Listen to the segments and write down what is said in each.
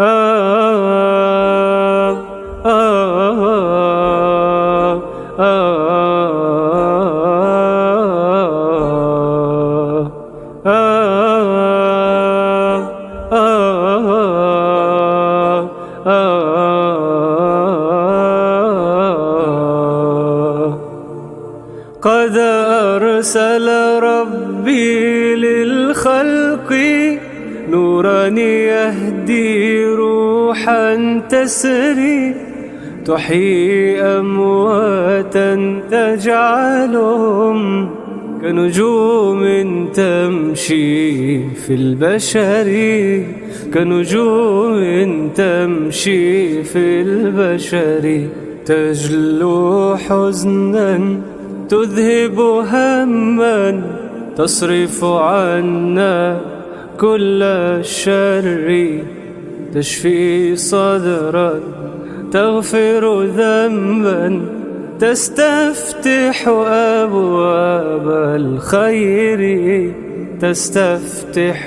قد أرسل ربي للخلق نورا يهدي روحا تسري تحيي أمواتا تجعلهم كنجوم تمشي في البشر كنجوم تمشي في البشر تجلو حزنا تذهب هما تصرف عنا كل الشر تشفي صدرا تغفر ذنبا تستفتح أبواب الخير تستفتح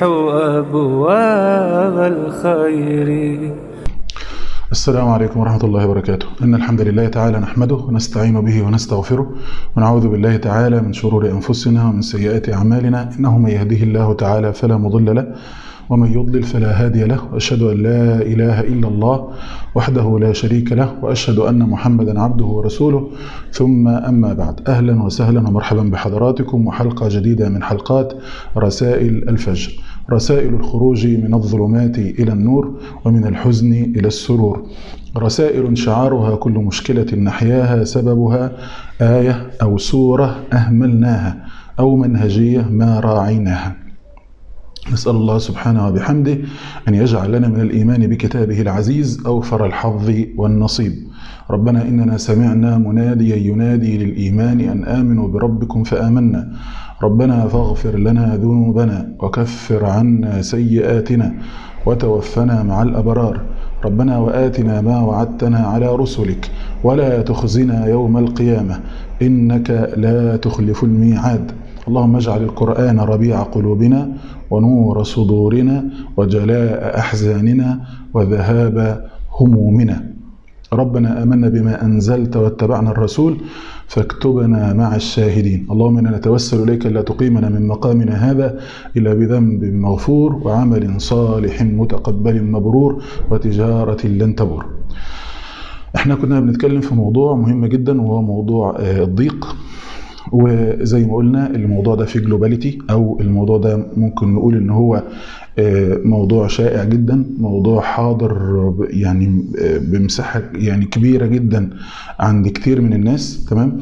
أبواب الخير السلام عليكم ورحمة الله وبركاته إن الحمد لله تعالى نحمده ونستعين به ونستغفره ونعوذ بالله تعالى من شرور أنفسنا ومن سيئات أعمالنا إنه من يهده الله تعالى فلا مضل له ومن يضلل فلا هادي له وأشهد أن لا إله إلا الله وحده لا شريك له وأشهد أن محمدا عبده ورسوله ثم أما بعد أهلا وسهلا ومرحبا بحضراتكم وحلقة جديدة من حلقات رسائل الفجر رسائل الخروج من الظلمات إلى النور ومن الحزن إلى السرور رسائل شعارها كل مشكلة نحياها سببها آية أو سورة أهملناها أو منهجية ما راعيناها نسأل الله سبحانه وبحمده أن يجعل لنا من الإيمان بكتابه العزيز أوفر الحظ والنصيب ربنا إننا سمعنا مناديا ينادي للإيمان أن آمنوا بربكم فآمنا ربنا فاغفر لنا ذنوبنا وكفر عنا سيئاتنا وتوفنا مع الأبرار ربنا وآتنا ما وعدتنا على رسلك ولا تخزنا يوم القيامة إنك لا تخلف الميعاد اللهم اجعل القرآن ربيع قلوبنا ونور صدورنا وجلاء أحزاننا وذهاب همومنا ربنا آمنا بما أنزلت واتبعنا الرسول فاكتبنا مع الشاهدين اللهم إنا نتوسل إليك لا تقيمنا من مقامنا هذا إلا بذنب مغفور وعمل صالح متقبل مبرور وتجارة لن تبور احنا كنا بنتكلم في موضوع مهم جدا وهو موضوع الضيق وزي ما قلنا الموضوع ده فيه جلوباليتي او الموضوع ده ممكن نقول ان هو موضوع شائع جدا موضوع حاضر يعني بمساحه يعني كبيره جدا عند كتير من الناس تمام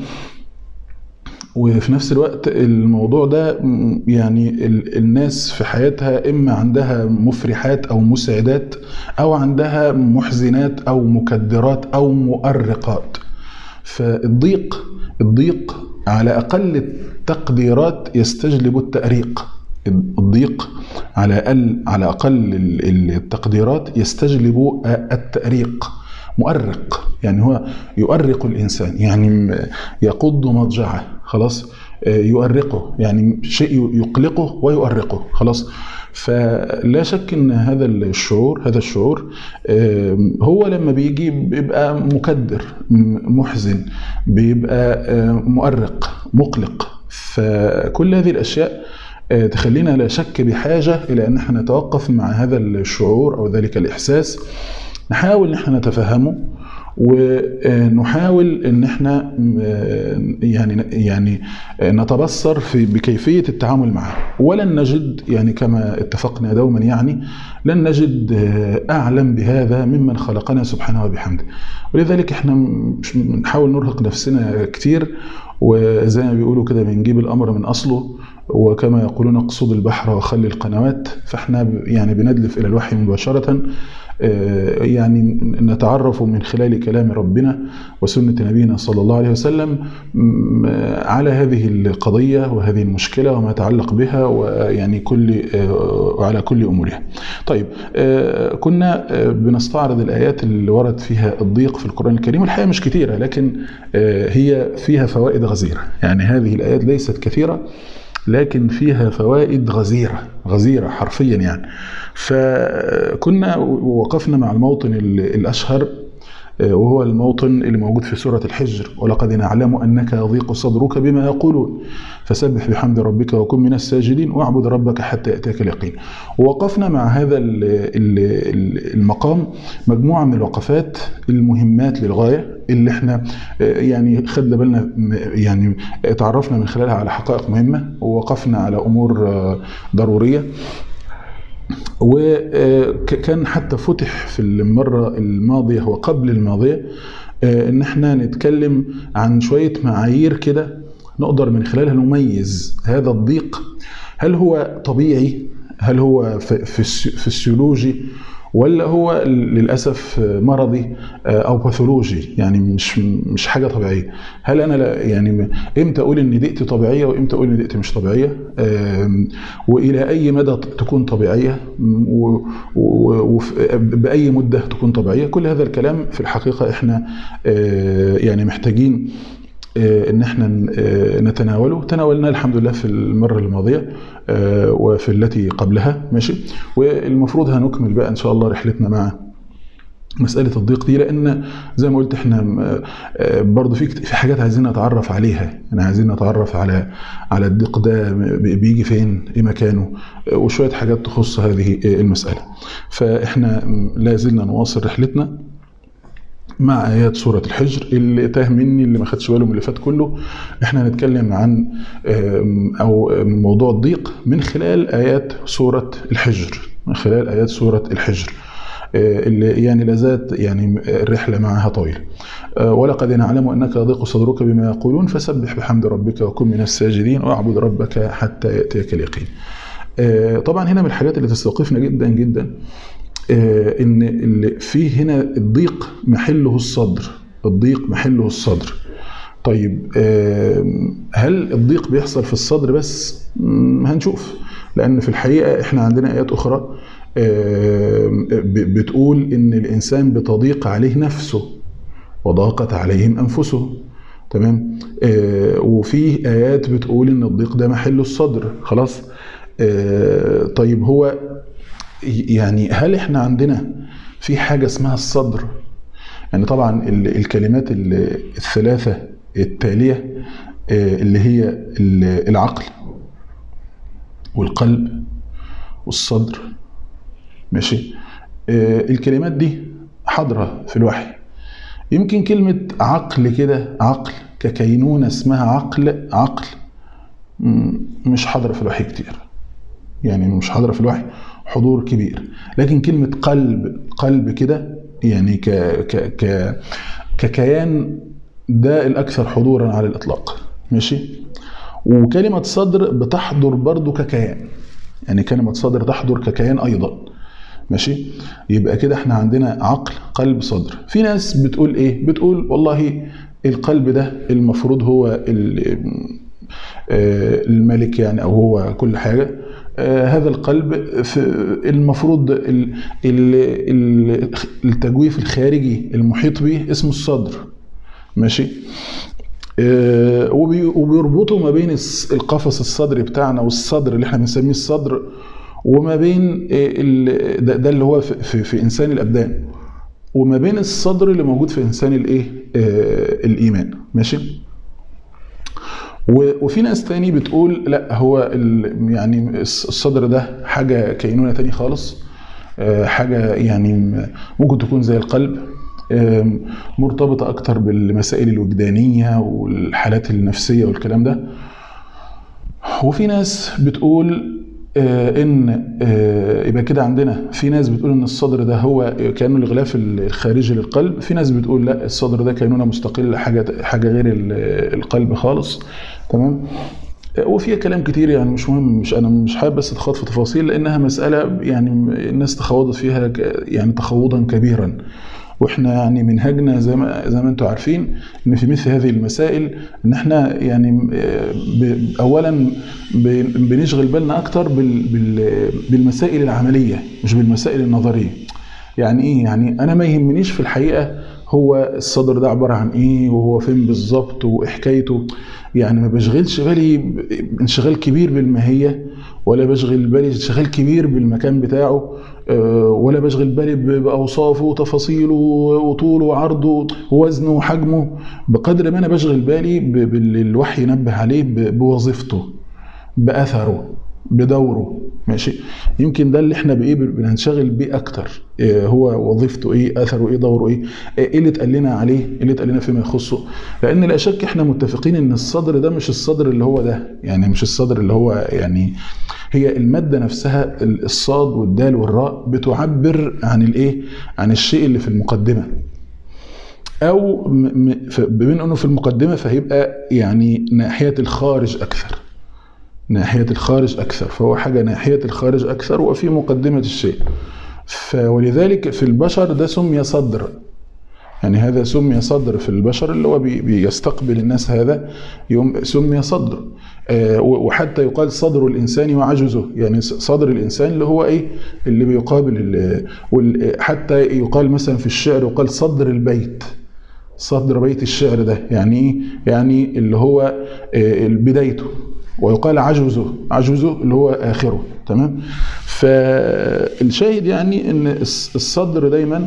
وفي نفس الوقت الموضوع ده يعني الناس في حياتها اما عندها مفرحات او مسعدات او عندها محزنات او مكدرات او مؤرقات فالضيق الضيق على أقل التقديرات يستجلب التأريق الضيق على أقل على أقل التقديرات يستجلب التأريق مؤرق يعني هو يؤرق الإنسان يعني يقض مضجعه خلاص يؤرقه يعني شيء يقلقه ويؤرقه خلاص فلا شك ان هذا الشعور هذا الشعور هو لما بيجي بيبقى مكدر محزن بيبقى مؤرق مقلق فكل هذه الاشياء تخلينا لا شك بحاجه الى ان احنا نتوقف مع هذا الشعور او ذلك الاحساس نحاول ان احنا نتفهمه ونحاول ان احنا يعني يعني نتبصر في بكيفيه التعامل معه ولن نجد يعني كما اتفقنا دوما يعني لن نجد اعلم بهذا ممن خلقنا سبحانه وبحمده ولذلك احنا مش بنحاول نرهق نفسنا كتير وزي ما بيقولوا كده بنجيب الامر من اصله وكما يقولون اقصد البحر وخلي القنوات فاحنا يعني بندلف الى الوحي مباشره يعني نتعرف من خلال كلام ربنا وسنة نبينا صلى الله عليه وسلم على هذه القضية وهذه المشكلة وما يتعلق بها ويعني كل وعلى كل أمورها طيب كنا بنستعرض الآيات اللي ورد فيها الضيق في القرآن الكريم والحقيقة مش كثيرة لكن هي فيها فوائد غزيرة يعني هذه الآيات ليست كثيرة لكن فيها فوائد غزيرة غزيرة حرفيا يعني فكنا وقفنا مع الموطن الأشهر وهو الموطن اللي موجود في سورة الحجر ولقد نعلم أنك يضيق صدرك بما يقولون فسبح بحمد ربك وكن من الساجدين واعبد ربك حتى يأتيك اليقين ووقفنا مع هذا المقام مجموعة من الوقفات المهمات للغاية اللي احنا يعني خدنا بالنا يعني تعرفنا من خلالها على حقائق مهمة ووقفنا على أمور ضرورية وكان حتى فتح في المرة الماضية وقبل الماضية ان احنا نتكلم عن شوية معايير كده نقدر من خلالها نميز هذا الضيق هل هو طبيعي هل هو فسيولوجي ولا هو للاسف مرضي او باثولوجي يعني مش مش حاجه طبيعيه هل انا لا يعني امتى اقول ان دقتي طبيعيه وامتى اقول ان دقتي مش طبيعيه والى اي مدى تكون طبيعيه وباي مده تكون طبيعيه كل هذا الكلام في الحقيقه احنا يعني محتاجين ان احنا نتناوله تناولناه الحمد لله في المره الماضيه وفي التي قبلها ماشي والمفروض هنكمل بقى ان شاء الله رحلتنا مع مسألة الضيق دي لأن زي ما قلت احنا برضه في في حاجات عايزين نتعرف عليها، يعني عايزين نتعرف على على الضيق ده بيجي فين؟ ايه مكانه؟ وشوية حاجات تخص هذه المسألة. فاحنا لا زلنا نواصل رحلتنا مع ايات سوره الحجر اللي تاه مني اللي ما خدش باله من اللي فات كله احنا هنتكلم عن او موضوع الضيق من خلال ايات سوره الحجر من خلال ايات سوره الحجر اللي يعني لازالت يعني الرحله معها طويله ولقد نعلم انك يضيق صدرك بما يقولون فسبح بحمد ربك وكن من الساجدين واعبد ربك حتى ياتيك اليقين طبعا هنا من الحاجات اللي تستوقفنا جدا جدا ان اللي فيه هنا الضيق محله الصدر الضيق محله الصدر طيب هل الضيق بيحصل في الصدر بس هنشوف لان في الحقيقه احنا عندنا ايات اخرى بتقول ان الانسان بتضيق عليه نفسه وضاقت عليهم انفسهم تمام وفي ايات بتقول ان الضيق ده محله الصدر خلاص طيب هو يعني هل احنا عندنا في حاجه اسمها الصدر يعني طبعا الكلمات الثلاثه التاليه اللي هي العقل والقلب والصدر ماشي الكلمات دي حاضره في الوحي يمكن كلمه عقل كده عقل ككينونه اسمها عقل عقل مش حاضره في الوحي كتير يعني مش حاضره في الوحي حضور كبير لكن كلمة قلب قلب كده يعني ك ك ك ككيان ده الأكثر حضورا على الإطلاق ماشي وكلمة صدر بتحضر برضو ككيان يعني كلمة صدر تحضر ككيان أيضا ماشي يبقى كده احنا عندنا عقل قلب صدر في ناس بتقول ايه بتقول والله القلب ده المفروض هو الملك يعني او هو كل حاجه هذا القلب في المفروض التجويف الخارجي المحيط به اسمه الصدر ماشي وبيربطوا ما بين القفص الصدري بتاعنا والصدر اللي احنا بنسميه الصدر وما بين ده اللي هو في, في انسان الابدان وما بين الصدر اللي موجود في انسان الايه الايمان ماشي وفي ناس تاني بتقول لا هو يعني الصدر ده حاجه كينونه تاني خالص حاجه يعني ممكن تكون زي القلب مرتبطه اكتر بالمسائل الوجدانيه والحالات النفسيه والكلام ده وفي ناس بتقول ان يبقى كده عندنا في ناس بتقول ان الصدر ده هو كانه الغلاف الخارجي للقلب في ناس بتقول لا الصدر ده كينونه مستقله حاجه حاجه غير القلب خالص تمام وفيها كلام كتير يعني مش مهم مش انا مش حابب بس اتخوض في تفاصيل لانها مساله يعني الناس تخوضت فيها يعني تخوضا كبيرا واحنا يعني منهجنا زي ما زي ما انتم عارفين ان في مثل هذه المسائل ان احنا يعني اولا بنشغل بالنا اكتر بالمسائل العمليه مش بالمسائل النظريه يعني ايه يعني انا ما يهمنيش في الحقيقه هو الصدر ده عباره عن ايه وهو فين بالظبط وايه حكايته يعني ما بشغلش بالي ب- انشغال كبير بالماهيه ولا بشغل بالي انشغال كبير بالمكان بتاعه آه، ولا بشغل بالي ب- باوصافه وتفاصيله وطوله وعرضه ووزنه وحجمه بقدر ما انا بشغل بالي ب- باللي الوحي ينبه عليه ب- بوظيفته باثره بدوره ماشي يمكن ده اللي احنا بايه بننشغل بيه اكتر إيه هو وظيفته ايه اثره ايه دوره ايه ايه اللي اتقال لنا عليه ايه اللي اتقال لنا فيما يخصه لان لا شك احنا متفقين ان الصدر ده مش الصدر اللي هو ده يعني مش الصدر اللي هو يعني هي الماده نفسها الصاد والدال والراء بتعبر عن الايه عن الشيء اللي في المقدمه او م- م- ف- بما انه في المقدمه فهيبقى يعني ناحيه الخارج اكثر ناحيه الخارج اكثر فهو حاجه ناحيه الخارج اكثر وفي مقدمه الشيء ف- ولذلك في البشر ده سمي صدر يعني هذا سمي صدر في البشر اللي هو بي- بيستقبل الناس هذا يوم سمي صدر آه، و- وحتى يقال صدر الانسان وعجزه يعني ص- صدر الانسان اللي هو ايه اللي بيقابل ال- وال- حتى يقال مثلا في الشعر يقال صدر البيت صدر بيت الشعر ده يعني ايه يعني اللي هو آه، بدايته ويقال عجزه عجزه اللي هو اخره تمام فالشاهد يعني ان الص- الصدر دايما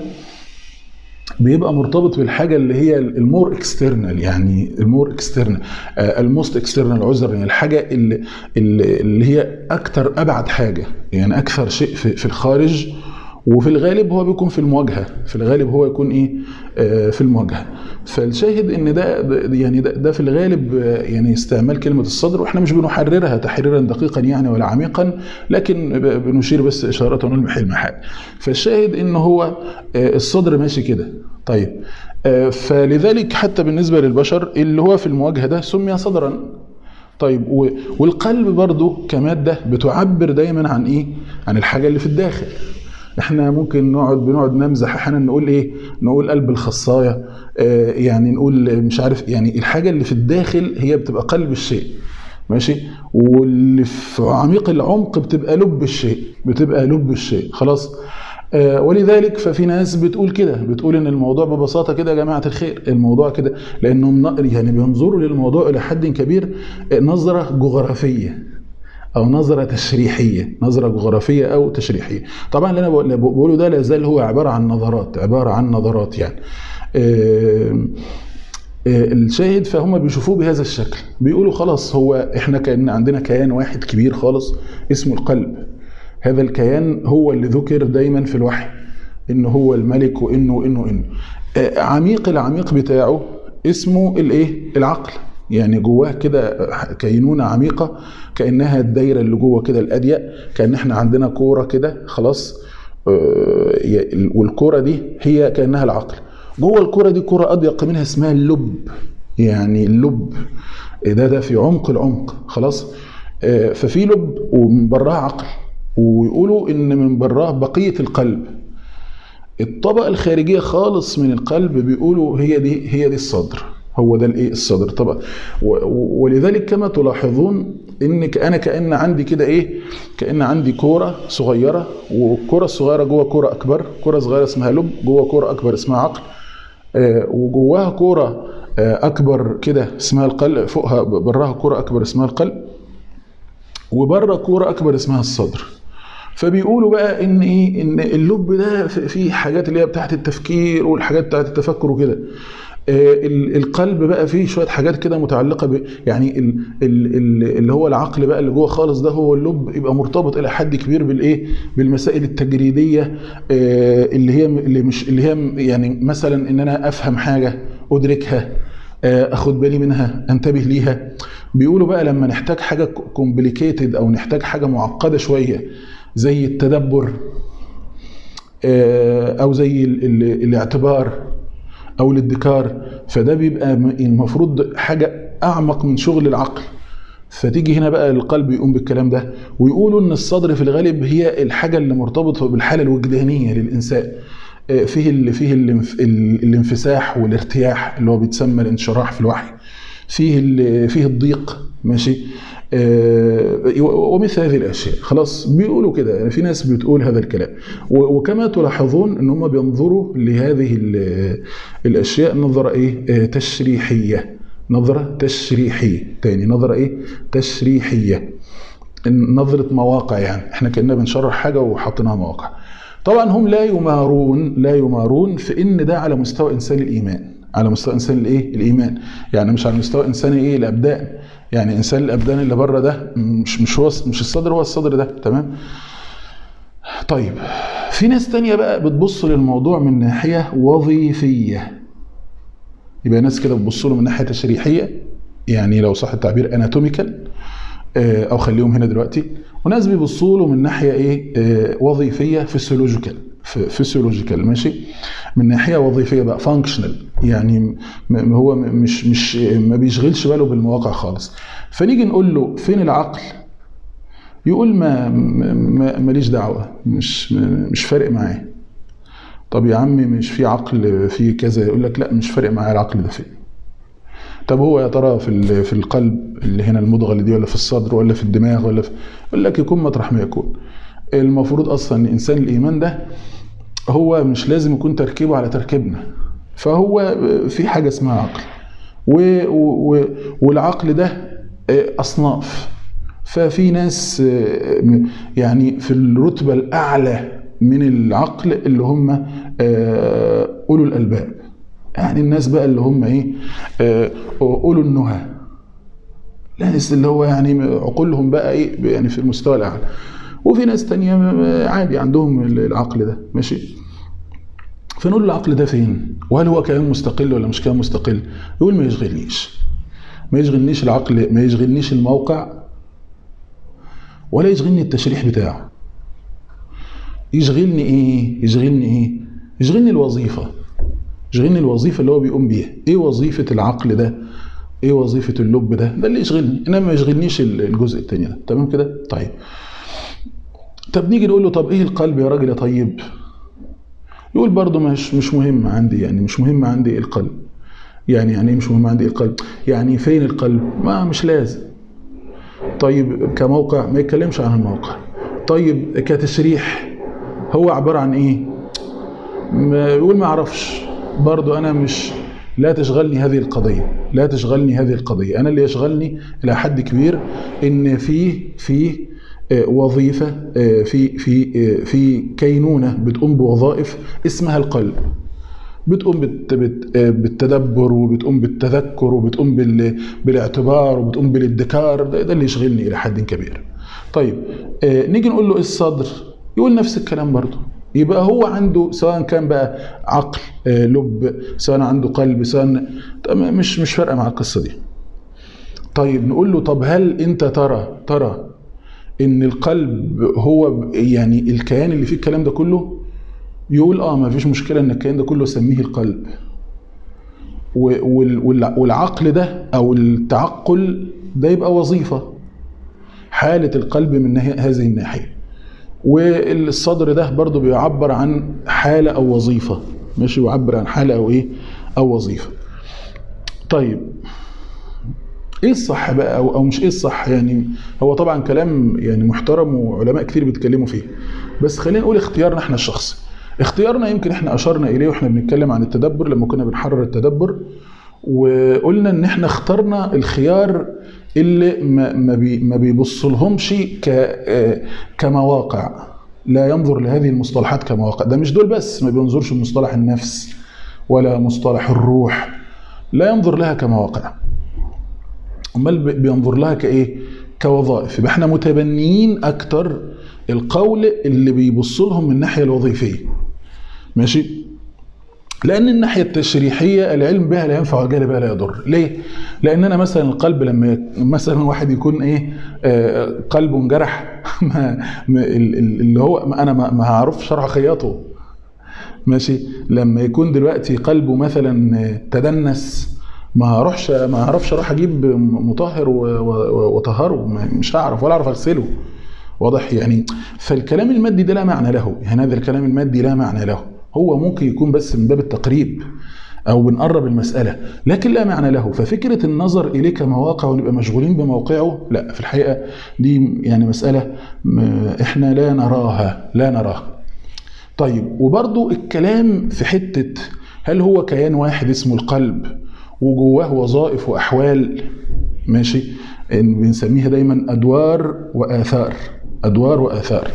بيبقى مرتبط بالحاجه اللي هي المور اكسترنال يعني المور اكسترنال الموست اكسترنال عذر يعني الحاجه اللي, اللي اللي هي اكتر ابعد حاجه يعني اكثر شيء في, في الخارج وفي الغالب هو بيكون في المواجهه في الغالب هو يكون ايه آه، في المواجهه فالشاهد ان ده ده- يعني ده, ده في الغالب آه، يعني استعمال كلمه الصدر واحنا مش بنحررها تحريرا دقيقا يعني ولا عميقا لكن ب- بنشير بس اشاره ونلمح المحال فالشاهد ان هو آه، الصدر ماشي كده طيب آه، فلذلك حتى بالنسبه للبشر اللي هو في المواجهه ده سمي صدرا طيب و- والقلب برضو كمادة بتعبر دايما عن ايه عن الحاجة اللي في الداخل احنا ممكن نقعد بنقعد نمزح احيانا نقول ايه نقول قلب الخصايه آه يعني نقول مش عارف يعني الحاجه اللي في الداخل هي بتبقى قلب الشيء ماشي واللي في عميق العمق بتبقى لب الشيء بتبقى لب الشيء خلاص آه ولذلك ففي ناس بتقول كده بتقول ان الموضوع ببساطه كده يا جماعه الخير الموضوع كده لانهم ن- يعني بينظروا للموضوع الى حد كبير آه، نظره جغرافيه او نظره تشريحيه نظره جغرافيه او تشريحيه طبعا اللي انا بقول- اللي بقوله ده لا زال هو عباره عن نظرات عباره عن نظرات يعني آم، آه، الشاهد فهم بيشوفوه بهذا الشكل بيقولوا خلاص هو احنا كان عندنا كيان واحد كبير خالص اسمه القلب هذا الكيان هو اللي ذكر دايما في الوحي انه هو الملك وانه وانه وانه آه، عميق العميق بتاعه اسمه الايه العقل يعني جواه كده كينونه عميقه كانها الدايره اللي جوه كده الاضيق كان احنا عندنا كوره كده خلاص آه، ي- والكوره دي هي كانها العقل جوه الكوره دي كوره اضيق منها اسمها اللب يعني اللب ده ده في عمق العمق خلاص آه، ففي لب ومن براه عقل ويقولوا ان من براه بقيه القلب الطبقه الخارجيه خالص من القلب بيقولوا هي دي هي دي الصدر هو ده الايه الصدر طبعا و- و- ولذلك كما تلاحظون ان ك- انا كان عندي كده ايه كان عندي كوره صغيره والكوره الصغيره جوه كوره اكبر كوره صغيره اسمها لب جوه كوره اكبر اسمها عقل آه، وجواها كوره آه، اكبر كده اسمها القلب فوقها براها كوره اكبر اسمها القلب وبره كوره اكبر اسمها الصدر فبيقولوا بقى ان ايه ان اللب ده في- فيه حاجات اللي هي بتاعت التفكير والحاجات بتاعت التفكر وكده آه، ال- القلب بقى فيه شويه حاجات كده متعلقه ب يعني ال- ال- ال- اللي هو العقل بقى اللي جوه خالص ده هو اللب يبقى مرتبط الى حد كبير بالايه بالمسائل التجريديه آه، اللي هي اللي مش اللي هي يعني مثلا ان انا افهم حاجه ادركها آه، اخد بالي منها انتبه ليها بيقولوا بقى لما نحتاج حاجه كومبليكيتد او نحتاج حاجه معقده شويه زي التدبر آه، او زي ال- ال- الاعتبار او الادكار فده بيبقى م- المفروض حاجه اعمق من شغل العقل فتيجي هنا بقى القلب يقوم بالكلام ده ويقولوا ان الصدر في الغالب هي الحاجه اللي مرتبطه بالحاله الوجدانيه للانسان آه، فيه اللي فيه الانف- ال- الانفساح والارتياح اللي هو بيتسمى الانشراح في الوحي فيه ال- فيه الضيق ماشي آه، ومثل هذه الاشياء خلاص بيقولوا كده يعني في ناس بتقول هذا الكلام و- وكما تلاحظون ان هم بينظروا لهذه ال- الاشياء نظره ايه آه، تشريحيه نظره تشريحيه تاني نظره ايه تشريحيه نظره مواقع يعني احنا كنا بنشرح حاجه وحطيناها مواقع طبعا هم لا يمارون لا يمارون في ان ده على مستوى انسان الايمان على مستوى انسان الايه الايمان يعني مش على مستوى انسان ايه الابدان يعني انسان الابدان اللي بره ده مش مش هو مش الصدر هو الصدر ده تمام طيب في ناس تانية بقى بتبص للموضوع من ناحية وظيفية يبقى ناس كده بتبص له من ناحية تشريحية يعني لو صح التعبير اناتوميكال او خليهم هنا دلوقتي وناس بيبصوا له من ناحيه ايه آه، وظيفيه فيسيولوجيكال فيسيولوجيكال ماشي من ناحيه وظيفيه بقى فانكشنال يعني م- م- هو م- مش مش ما بيشغلش باله بالمواقع خالص فنيجي نقول له فين العقل يقول ما ما- ماليش دعوه مش مش فارق معايا طب يا عمي مش في عقل في كذا يقول لك لا مش فارق معايا العقل ده فين طب هو يا ترى في ال- في القلب اللي هنا المضغه اللي دي ولا في الصدر ولا في الدماغ ولا في يقول لك يكون مطرح ما يكون المفروض اصلا ان انسان الايمان ده هو مش لازم يكون تركيبه على تركيبنا فهو في حاجه اسمها عقل و و والعقل ده اصناف ففي ناس يعني في الرتبه الاعلى من العقل اللي هم اولو الالباب يعني الناس بقى اللي هم ايه آه، اولو النهى الناس اللي هو يعني عقولهم بقى ايه يعني في المستوى الاعلى وفي ناس تانية م- عادي عندهم العقل ده ماشي فنقول له العقل ده فين وهل هو كيان مستقل ولا مش كيان مستقل يقول ما يشغلنيش ما يشغلنيش العقل ما يشغلنيش الموقع ولا يشغلني التشريح بتاعه يشغلني ايه يشغلني ايه يشغلني الوظيفه يشغلني الوظيفه اللي هو بيقوم بيها ايه وظيفه العقل ده ايه وظيفه اللب ده ده اللي يشغلني انما ما يشغلنيش الجزء التاني ده تمام كده طيب طب نيجي نقول له طب ايه القلب يا راجل يا طيب يقول برضه مش مش مهم عندي يعني مش مهم عندي ايه القلب يعني يعني ايه مش مهم عندي ايه القلب يعني فين القلب ما مش لازم طيب كموقع ما يتكلمش عن الموقع طيب كتشريح هو عباره عن ايه ما يقول ما اعرفش برضو انا مش لا تشغلني هذه القضيه لا تشغلني هذه القضيه انا اللي يشغلني الى حد كبير ان في في آه، وظيفه آه، في في آه، في كينونه بتقوم بوظائف اسمها القلب بتقوم بت بت آه، بالتدبر وبتقوم بالتذكر وبتقوم بال بالاعتبار وبتقوم بالادكار ده, ده اللي يشغلني الى حد كبير طيب آه، نيجي نقول له ايه الصدر يقول نفس الكلام برضه يبقى هو عنده سواء كان بقى عقل آه، لب سواء عنده قلب سواء طب مش مش فارقه مع القصه دي طيب نقول له طب هل انت ترى ترى ان القلب هو يعني الكيان اللي فيه الكلام ده كله يقول اه ما فيش مشكله ان الكيان ده كله سميه القلب و- وال- وال- والعقل ده او التعقل ده يبقى وظيفه حاله القلب من ناحية- هذه الناحيه والصدر ده برضو بيعبر عن حالة أو وظيفة ماشي يعبر عن حالة أو إيه أو وظيفة طيب ايه الصح بقى او, أو مش ايه الصح يعني هو طبعا كلام يعني محترم وعلماء كتير بيتكلموا فيه بس خلينا نقول اختيارنا احنا الشخصي اختيارنا يمكن احنا اشرنا اليه واحنا بنتكلم عن التدبر لما كنا بنحرر التدبر وقلنا ان احنا اخترنا الخيار اللي ما ما, بي ما بيبصلهمش ك آه، كمواقع لا ينظر لهذه المصطلحات كمواقع ده مش دول بس ما بينظرش لمصطلح النفس ولا مصطلح الروح لا ينظر لها كمواقع امال بي- بينظر لها كايه كوظائف يبقى احنا متبنيين اكتر القول اللي بيبص لهم من الناحيه الوظيفيه ماشي لان الناحيه التشريحيه العلم بها لا ينفع والجهل بها لا يضر ليه لان انا مثلا القلب لما ي- مثلا واحد يكون ايه آه، قلبه انجرح ما ما- ال- ال- اللي هو ما انا ما ما هعرفش اروح اخيطه ماشي لما يكون دلوقتي قلبه مثلا آه، تدنس ما هروحش ما هعرفش اروح اجيب مطهر و- و- واطهره ما- مش هعرف ولا اعرف اغسله واضح يعني فالكلام المادي ده لا معنى له يعني هذا الكلام المادي لا معنى له هو ممكن يكون بس من باب التقريب او بنقرب المساله لكن لا معنى له ففكره النظر اليه كمواقع ونبقى مشغولين بموقعه لا في الحقيقه دي يعني مساله احنا لا نراها لا نراها طيب وبرضو الكلام في حته هل هو كيان واحد اسمه القلب وجواه وظائف واحوال ماشي إن بنسميها دايما ادوار واثار ادوار واثار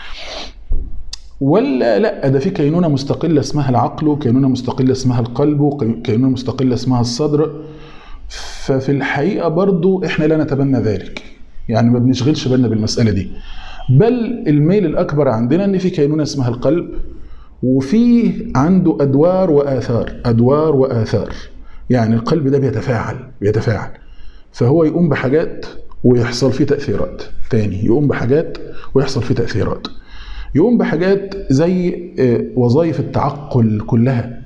ولا لا ده في كينونه مستقله اسمها العقل وكينونه مستقله اسمها القلب وكينونه مستقله اسمها الصدر ففي الحقيقه برضو احنا لا نتبنى ذلك يعني ما بنشغلش بالنا بالمساله دي بل الميل الاكبر عندنا ان في كينونه اسمها القلب وفي عنده ادوار واثار ادوار واثار يعني القلب ده بيتفاعل بيتفاعل فهو يقوم بحاجات ويحصل فيه تاثيرات تاني يقوم بحاجات ويحصل فيه تاثيرات يقوم بحاجات زي وظائف التعقل كلها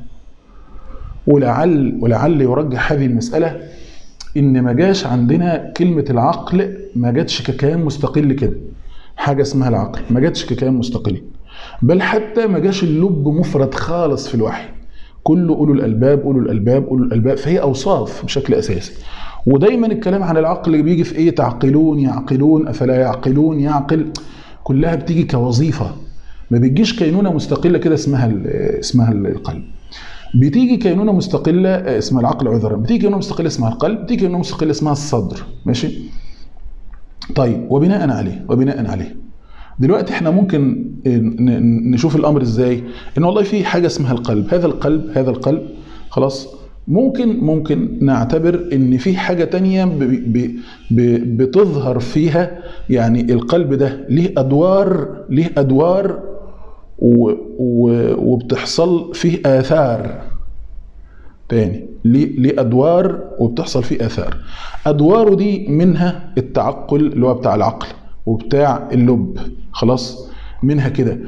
ولعل ولعل يرجح هذه المسألة إن ما جاش عندنا كلمة العقل ما جاتش ككيان مستقل كده حاجة اسمها العقل ما جاتش ككيان مستقل بل حتى ما جاش اللب مفرد خالص في الوحي كله أولو الألباب أولو الألباب أولو الألباب فهي أوصاف بشكل أساسي ودايما الكلام عن العقل بيجي في ايه تعقلون يعقلون افلا يعقلون يعقل كلها بتيجي كوظيفه ما بتجيش كينونه مستقله كده اسمها اسمها القلب بتيجي كينونه مستقله اسمها العقل عذرا بتيجي كينونه مستقله اسمها القلب بتيجي كينونه مستقله اسمها الصدر ماشي طيب وبناء عليه وبناء عليه دلوقتي احنا ممكن نشوف الامر ازاي ان والله في حاجه اسمها القلب هذا القلب هذا القلب خلاص ممكن ممكن نعتبر ان في حاجه تانية ب ب ب بتظهر فيها يعني القلب ده ليه ادوار ليه ادوار و و وبتحصل فيه اثار تاني ليه ليه ادوار وبتحصل فيه اثار ادواره دي منها التعقل اللي هو بتاع العقل وبتاع اللب خلاص منها كده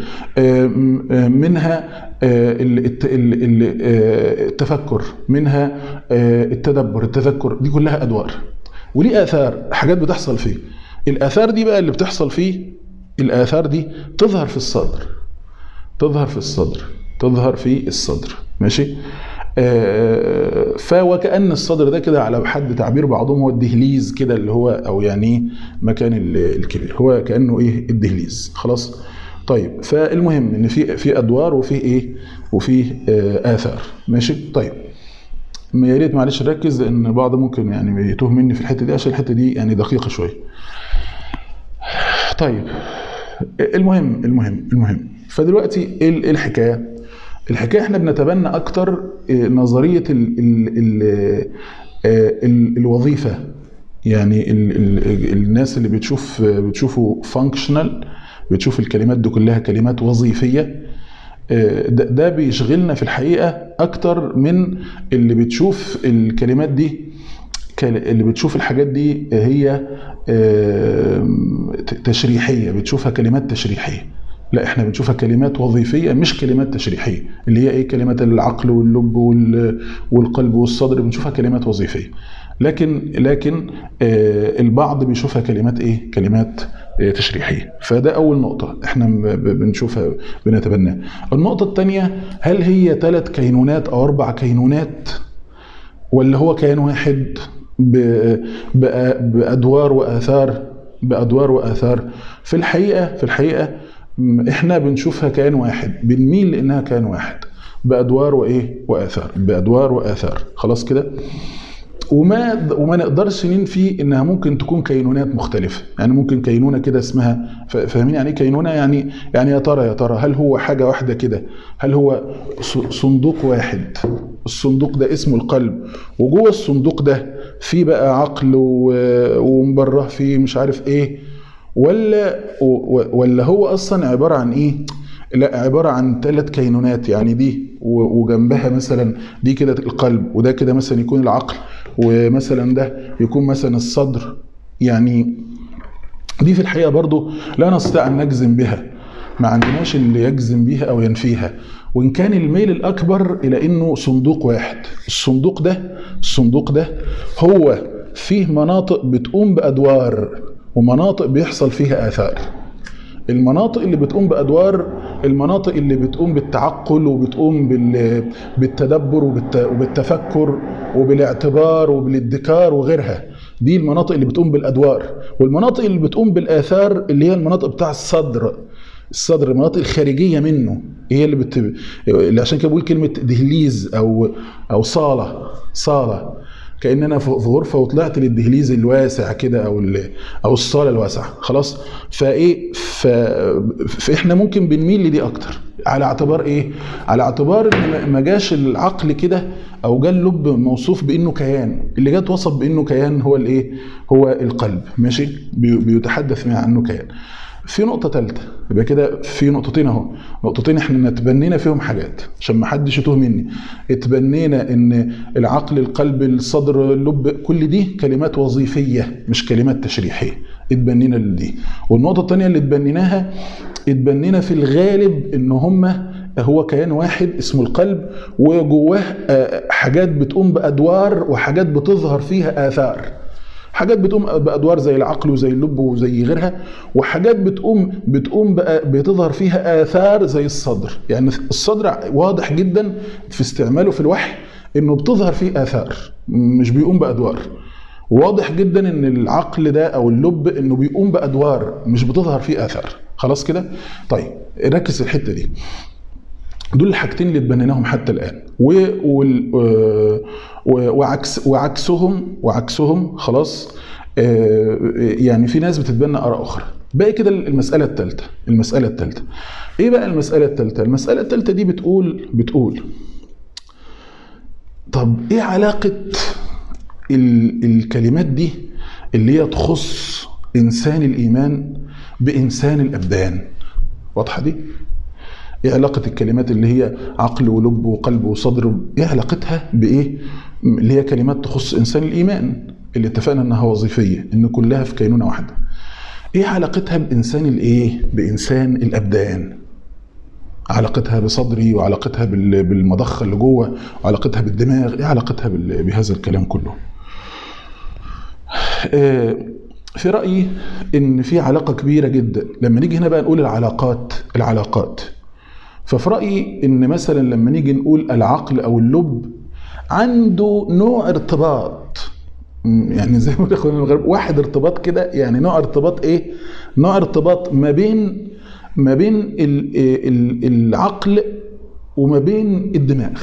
منها التفكر منها التدبر التذكر دي كلها ادوار وليه اثار حاجات بتحصل فيه الاثار دي بقى اللي بتحصل فيه الاثار دي تظهر في الصدر تظهر في الصدر تظهر في الصدر ماشي فوكأن الصدر ده كده على حد تعبير بعضهم هو الدهليز كده اللي هو او يعني مكان الكبير هو كانه ايه الدهليز خلاص طيب فالمهم ان في في ادوار وفي ايه وفي اثار ماشي طيب يا ريت معلش نركز لان بعض ممكن يعني يتوه مني في الحته دي عشان الحته دي يعني دقيقه شويه طيب المهم المهم المهم فدلوقتي ايه الحكايه الحكايه احنا بنتبنى اكتر نظريه ال ال ال ال الوظيفه يعني ال ال الناس اللي بتشوف بتشوفه فانكشنال بتشوف الكلمات دي كلها كلمات وظيفيه ده, ده بيشغلنا في الحقيقه اكتر من اللي بتشوف الكلمات دي اللي بتشوف الحاجات دي هي تشريحيه بتشوفها كلمات تشريحيه لا احنا بنشوفها كلمات وظيفيه مش كلمات تشريحيه اللي هي ايه كلمات العقل واللب والقلب والصدر بنشوفها كلمات وظيفيه لكن لكن آه البعض بيشوفها كلمات ايه كلمات آه تشريحيه فده اول نقطه احنا بنشوفها بنتبناها النقطه الثانيه هل هي ثلاث كينونات او اربع كينونات ولا هو كيان واحد بادوار واثار بادوار واثار في الحقيقه في الحقيقه احنا بنشوفها كيان واحد بنميل لانها كيان واحد بادوار وايه واثار بادوار واثار خلاص كده وما وما نقدرش ننفي انها ممكن تكون كينونات مختلفه يعني ممكن كينونه كده اسمها فاهمين يعني ايه كينونه يعني يعني يا ترى يا ترى هل هو حاجه واحده كده هل هو صندوق واحد الصندوق ده اسمه القلب وجوه الصندوق ده في بقى عقل ومبراه فيه مش عارف ايه ولا ولا هو اصلا عباره عن ايه لا عباره عن ثلاث كينونات يعني دي وجنبها مثلا دي كده القلب وده كده مثلا يكون العقل ومثلا ده يكون مثلا الصدر يعني دي في الحقيقه برضو لا نستطيع ان نجزم بها ما عندناش اللي يجزم بيها او ينفيها وان كان الميل الاكبر الى انه صندوق واحد الصندوق ده الصندوق ده هو فيه مناطق بتقوم بادوار ومناطق بيحصل فيها اثار المناطق اللي بتقوم بادوار المناطق اللي بتقوم بالتعقل وبتقوم بال- بالتدبر وبالت- وبالتفكر وبالاعتبار وبالادكار وغيرها دي المناطق اللي بتقوم بالادوار والمناطق اللي بتقوم بالاثار اللي هي المناطق بتاع الصدر الصدر المناطق الخارجيه منه هي اللي بت... اللي عشان كده بقول كلمه دهليز او او صاله صاله كان انا في في غرفه وطلعت للدهليز الواسع كده او ال- او الصاله الواسعه خلاص فايه ف... فاحنا ممكن بنميل لدي اكتر على اعتبار ايه على اعتبار ان ما- ما جاش العقل كده او جا اللب موصوف بانه كيان اللي جات وصف بانه كيان هو الايه هو القلب ماشي بي- بيتحدث معه عنه كيان في نقطة ثالثة يبقى كده في نقطتين اهو نقطتين احنا اتبنينا فيهم حاجات عشان ما حدش يتوه مني اتبنينا ان العقل القلب الصدر اللب كل دي كلمات وظيفية مش كلمات تشريحية اتبنينا لدي والنقطة الثانية اللي اتبنيناها اتبنينا في الغالب ان هما هو كيان واحد اسمه القلب وجواه آه، حاجات بتقوم بأدوار وحاجات بتظهر فيها آثار حاجات بتقوم بادوار زي العقل وزي اللب وزي غيرها وحاجات بتقوم بتقوم بقى- بتظهر فيها اثار زي الصدر يعني الصدر واضح جدا في استعماله في الوحي انه بتظهر فيه اثار مش بيقوم بادوار واضح جدا ان العقل ده او اللب انه بيقوم بادوار مش بتظهر فيه اثار خلاص كده طيب ركز في الحته دي دول الحاجتين اللي اتبنيناهم حتى الان و وال- و- و- وعكس وعكسهم وعكسهم خلاص آه، يعني في ناس بتتبنى اراء اخرى باقي كده المساله الثالثه المساله الثالثه ايه بقى المساله الثالثه المساله الثالثه دي بتقول بتقول طب ايه علاقه ال- الكلمات دي اللي هي تخص انسان الايمان بانسان الابدان واضحه دي ايه علاقة الكلمات اللي هي عقل ولب وقلب وصدر ايه علاقتها بايه اللي هي كلمات تخص انسان الايمان اللي اتفقنا انها وظيفية ان كلها في كينونة واحدة ايه علاقتها بانسان الايه بانسان الابدان علاقتها بصدري وعلاقتها بال- بالمضخة اللي جوه وعلاقتها بالدماغ ايه علاقتها بال- بهذا الكلام كله آه، في رأيي إن في علاقة كبيرة جدا لما نيجي هنا بقى نقول العلاقات العلاقات ففي رأيي إن مثلا لما نيجي نقول العقل أو اللب عنده نوع ارتباط م، يعني زي ما بيقول اخواننا المغرب واحد ارتباط كده يعني نوع ارتباط ايه؟ نوع ارتباط ما بين ما بين ال- ال- العقل وما بين الدماغ.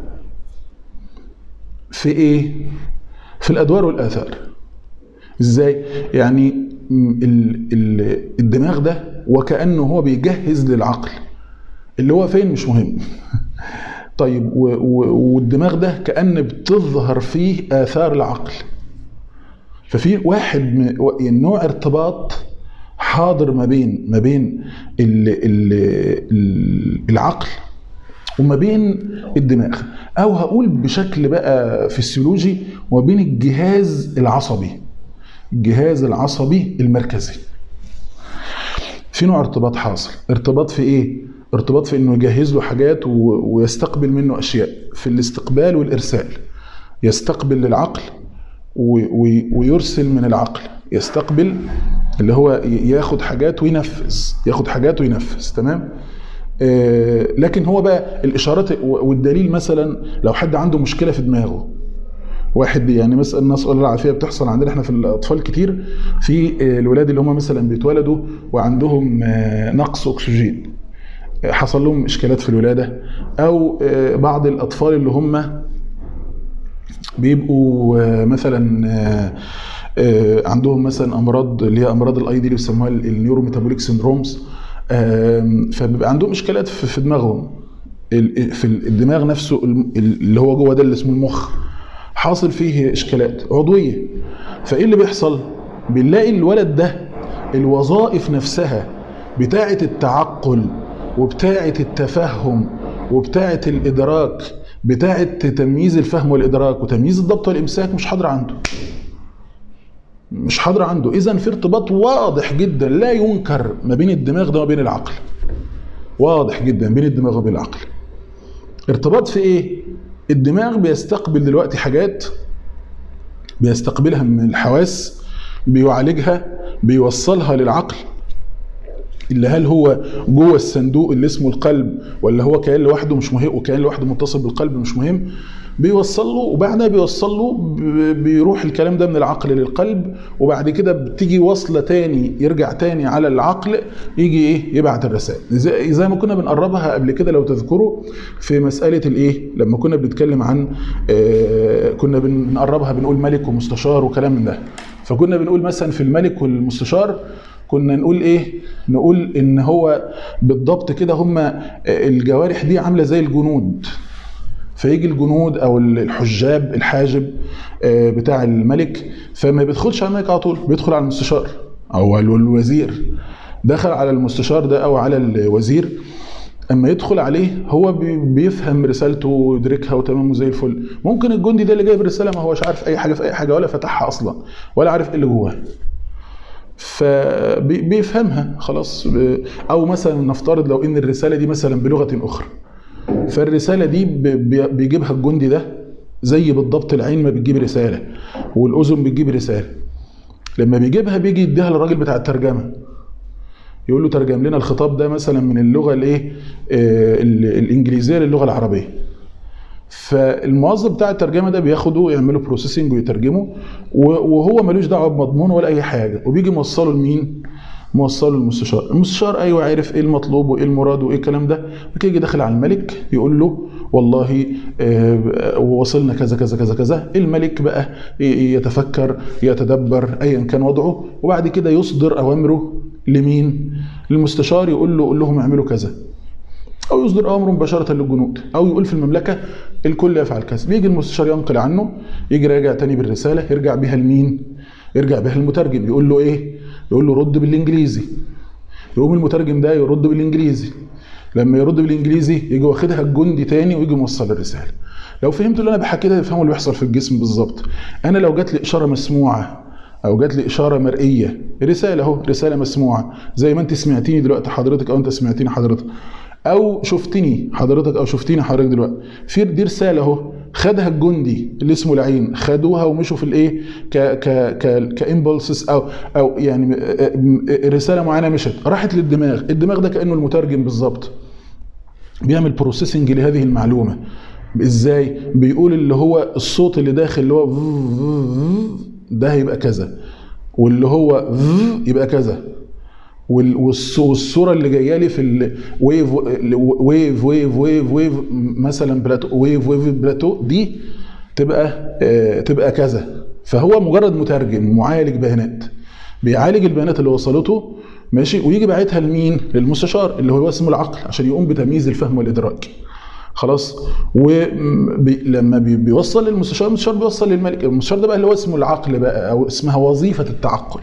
في ايه؟ في الادوار والاثار. ازاي؟ يعني م، ال- ال- الدماغ ده وكانه هو بيجهز للعقل اللي هو فين مش مهم طيب و- و- والدماغ ده كأن بتظهر فيه آثار العقل ففي واحد من و- يعني نوع ارتباط حاضر ما بين ما بين ال ال ال العقل وما بين الدماغ او هقول بشكل بقى فسيولوجي وما بين الجهاز العصبي الجهاز العصبي المركزي في نوع ارتباط حاصل ارتباط في ايه ارتباط في انه يجهز له حاجات و- ويستقبل منه اشياء في الاستقبال والارسال يستقبل للعقل و- و- ويرسل من العقل يستقبل اللي هو ي- ياخد حاجات وينفذ ياخد حاجات وينفذ تمام آه، لكن هو بقى الاشارات و- والدليل مثلا لو حد عنده مشكله في دماغه واحد يعني مثلا نسال الله العافيه بتحصل عندنا احنا في الاطفال كتير في آه، الولاد اللي هم مثلا بيتولدوا وعندهم آه، نقص اكسجين آه، حصل لهم اشكالات في الولاده او آه، بعض الاطفال اللي هم بيبقوا آه، مثلا آه، آه، عندهم مثلا امراض اللي هي امراض الاي دي اللي بيسموها النيورو ميتابوليك سيندرومز فبيبقى عندهم اشكالات في في دماغهم ال- في الدماغ نفسه الم- اللي هو جوه ده اللي اسمه المخ حاصل فيه اشكالات عضويه فايه اللي بيحصل بنلاقي الولد ده الوظائف نفسها بتاعه التعقل وبتاعه التفهم وبتاعه الادراك بتاعه تمييز الفهم والادراك وتمييز الضبط والامساك مش حاضره عنده مش حاضره عنده اذا في ارتباط واضح جدا لا ينكر ما بين الدماغ ده وما بين العقل واضح جدا بين الدماغ وبين العقل ارتباط في ايه الدماغ بيستقبل دلوقتي حاجات بيستقبلها من الحواس بيعالجها بيوصلها للعقل اللي هل هو جوه الصندوق اللي اسمه القلب ولا هو كيان لوحده مش مهم وكيان لوحده متصل بالقلب مش مهم بيوصل له وبعدها بيوصل له ب- بيروح الكلام ده من العقل للقلب وبعد كده بتيجي وصله تاني يرجع تاني على العقل يجي ايه يبعت الرسائل زي, زي ما كنا بنقربها قبل كده لو تذكروا في مساله الايه لما كنا بنتكلم عن آه كنا بنقربها بنقول ملك ومستشار وكلام من ده فكنا بنقول مثلا في الملك والمستشار كنا نقول ايه نقول ان هو بالضبط كده هما الجوارح دي عامله زي الجنود فيجي الجنود او الحجاب الحاجب آه، بتاع الملك فما بيدخلش على الملك على طول بيدخل على المستشار او على الوزير دخل على المستشار ده او على الوزير اما يدخل عليه هو بي- بيفهم رسالته ويدركها وتمام وزي الفل ممكن الجندي ده اللي جايب الرساله ما هوش عارف اي حاجه في اي حاجه ولا فتحها اصلا ولا عارف ايه اللي جواها فبيفهمها خلاص ب- او مثلا نفترض لو ان الرساله دي مثلا بلغه اخرى فالرساله دي ب- بي- بيجيبها الجندي ده زي بالضبط العين ما بتجيب رساله والاذن بتجيب رساله لما بيجيبها بيجي يديها للراجل بتاع الترجمه يقول له ترجم لنا الخطاب ده مثلا من اللغه الايه آه، ال- الانجليزيه للغه العربيه فالموظف بتاع الترجمه ده بياخده يعمله بروسيسنج ويترجمه و- وهو ملوش دعوه بمضمون ولا اي حاجه وبيجي موصله لمين؟ موصله للمستشار، المستشار ايوه عارف ايه المطلوب وايه المراد وايه الكلام ده، بعد يجي داخل على الملك يقول له والله آه، وصلنا كذا كذا كذا كذا، الملك بقى ي- يتفكر يتدبر ايا كان وضعه وبعد كده يصدر اوامره لمين؟ للمستشار يقول له قول لهم اعملوا كذا. او يصدر امره مباشره للجنود او يقول في المملكه الكل يفعل كذا بيجي المستشار ينقل عنه يجي راجع تاني بالرساله يرجع بيها لمين يرجع بيها المترجم يقول له ايه يقول له رد بالانجليزي يقوم المترجم ده يرد بالانجليزي لما يرد بالانجليزي يجي واخدها الجندي تاني ويجي موصل الرساله لو فهمتوا اللي انا بحكي ده يفهموا اللي بيحصل في الجسم بالظبط انا لو جات لي اشاره مسموعه او جات لي اشاره مرئيه رساله اهو رساله مسموعه زي ما انت سمعتيني دلوقتي حضرتك او انت سمعتيني حضرتك او شفتني حضرتك او شفتيني حضرتك دلوقتي في دي رساله اهو خدها الجندي اللي اسمه العين خدوها ومشوا في الايه ك ك ك كامبولسز او او يعني رساله معينه مشت راحت للدماغ الدماغ ده كانه المترجم بالظبط بيعمل بروسيسنج لهذه المعلومه ازاي بيقول اللي هو الصوت اللي داخل اللي هو ده هيبقى كذا واللي هو يبقى كذا وال- والص- والصوره اللي جايه لي في الويف ويف ويف ويف ويف مثلا بلاتو ويف ويف بلاتو دي تبقى آه، تبقى كذا فهو مجرد مترجم معالج بيانات بيعالج البيانات اللي وصلته ماشي ويجي باعتها لمين؟ للمستشار اللي هو اسمه العقل عشان يقوم بتمييز الفهم والادراك. خلاص ولما بيوصل للمستشار المستشار بيوصل للملك المستشار ده بقى اللي هو اسمه العقل بقى او اسمها وظيفه التعقل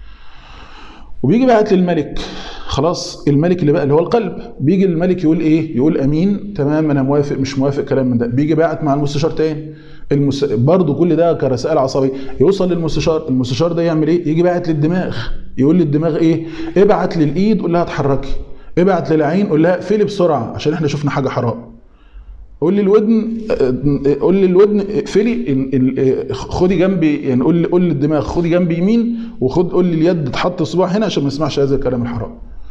وبيجي بعت للملك خلاص الملك اللي بقى اللي هو القلب بيجي الملك يقول ايه يقول امين تمام انا موافق مش موافق كلام من ده بيجي باعت مع المستشار تاني المس... برضه كل ده كرسائل عصبيه يوصل للمستشار المستشار ده يعمل ايه يجي باعت للدماغ يقول للدماغ ايه ابعت للايد قول لها اتحركي ابعت للعين قول لها اقفلي بسرعه عشان احنا شفنا حاجه حرام قول لي الودن قول لي الودن اقفلي ال- ال- خدي جنبي يعني قول لي قول للدماغ خدي جنبي يمين وخد قول لي اليد تحط صباع هنا عشان ما اسمعش هذا الكلام الحرام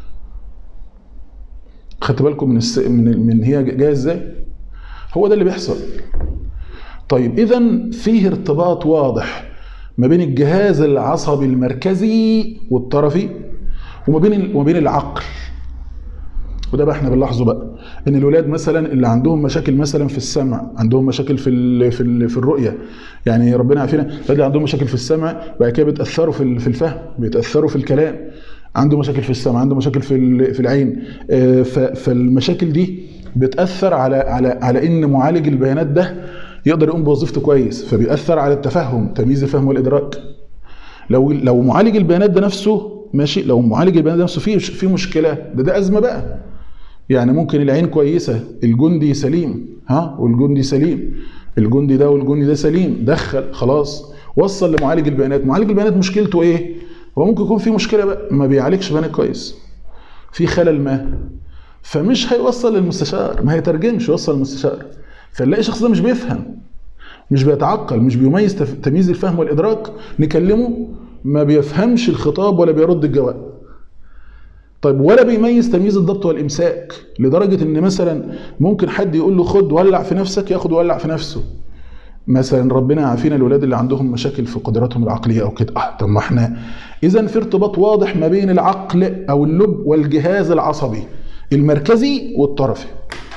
خدت بالكم من الس... من من هي جايه ازاي هو ده اللي بيحصل طيب اذا فيه ارتباط واضح ما بين الجهاز العصبي المركزي والطرفي وما بين وما بين العقل وده بقى احنا بنلاحظه بقى ان الولاد مثلا اللي عندهم مشاكل مثلا في السمع عندهم مشاكل في ال في ال في الرؤيه يعني ربنا يعافينا الولاد اللي عندهم مشاكل في السمع بعد كده بيتاثروا في ال- في الفهم بيتاثروا في الكلام عنده مشاكل في السمع عنده مشاكل في ال- في العين آه، ف- فالمشاكل دي بتاثر على على على ان معالج البيانات ده يقدر يقوم بوظيفته كويس فبيأثر على التفهم تمييز الفهم والادراك لو لو معالج البيانات ده نفسه ماشي لو معالج البيانات ده نفسه فيه فيه مشكله ده ده ازمه بقى يعني ممكن العين كويسه الجندي سليم ها والجندي سليم الجندي ده والجندي ده سليم دخل خلاص وصل لمعالج البيانات معالج البيانات مشكلته ايه هو ممكن يكون في مشكله بقى ما بيعالجش بيانات كويس في خلل ما فمش هيوصل للمستشار ما هيترجمش يوصل للمستشار فنلاقي الشخص ده مش بيفهم مش بيتعقل مش بيميز تف- تمييز الفهم والادراك نكلمه ما بيفهمش الخطاب ولا بيرد الجواب طيب ولا بيميز تمييز الضبط والامساك لدرجه ان مثلا ممكن حد يقول له خد ولع في نفسك ياخد ولع في نفسه مثلا ربنا يعافينا الولاد اللي عندهم مشاكل في قدراتهم العقليه او كده اه طب ما احنا اذا في ارتباط واضح ما بين العقل او اللب والجهاز العصبي المركزي والطرفي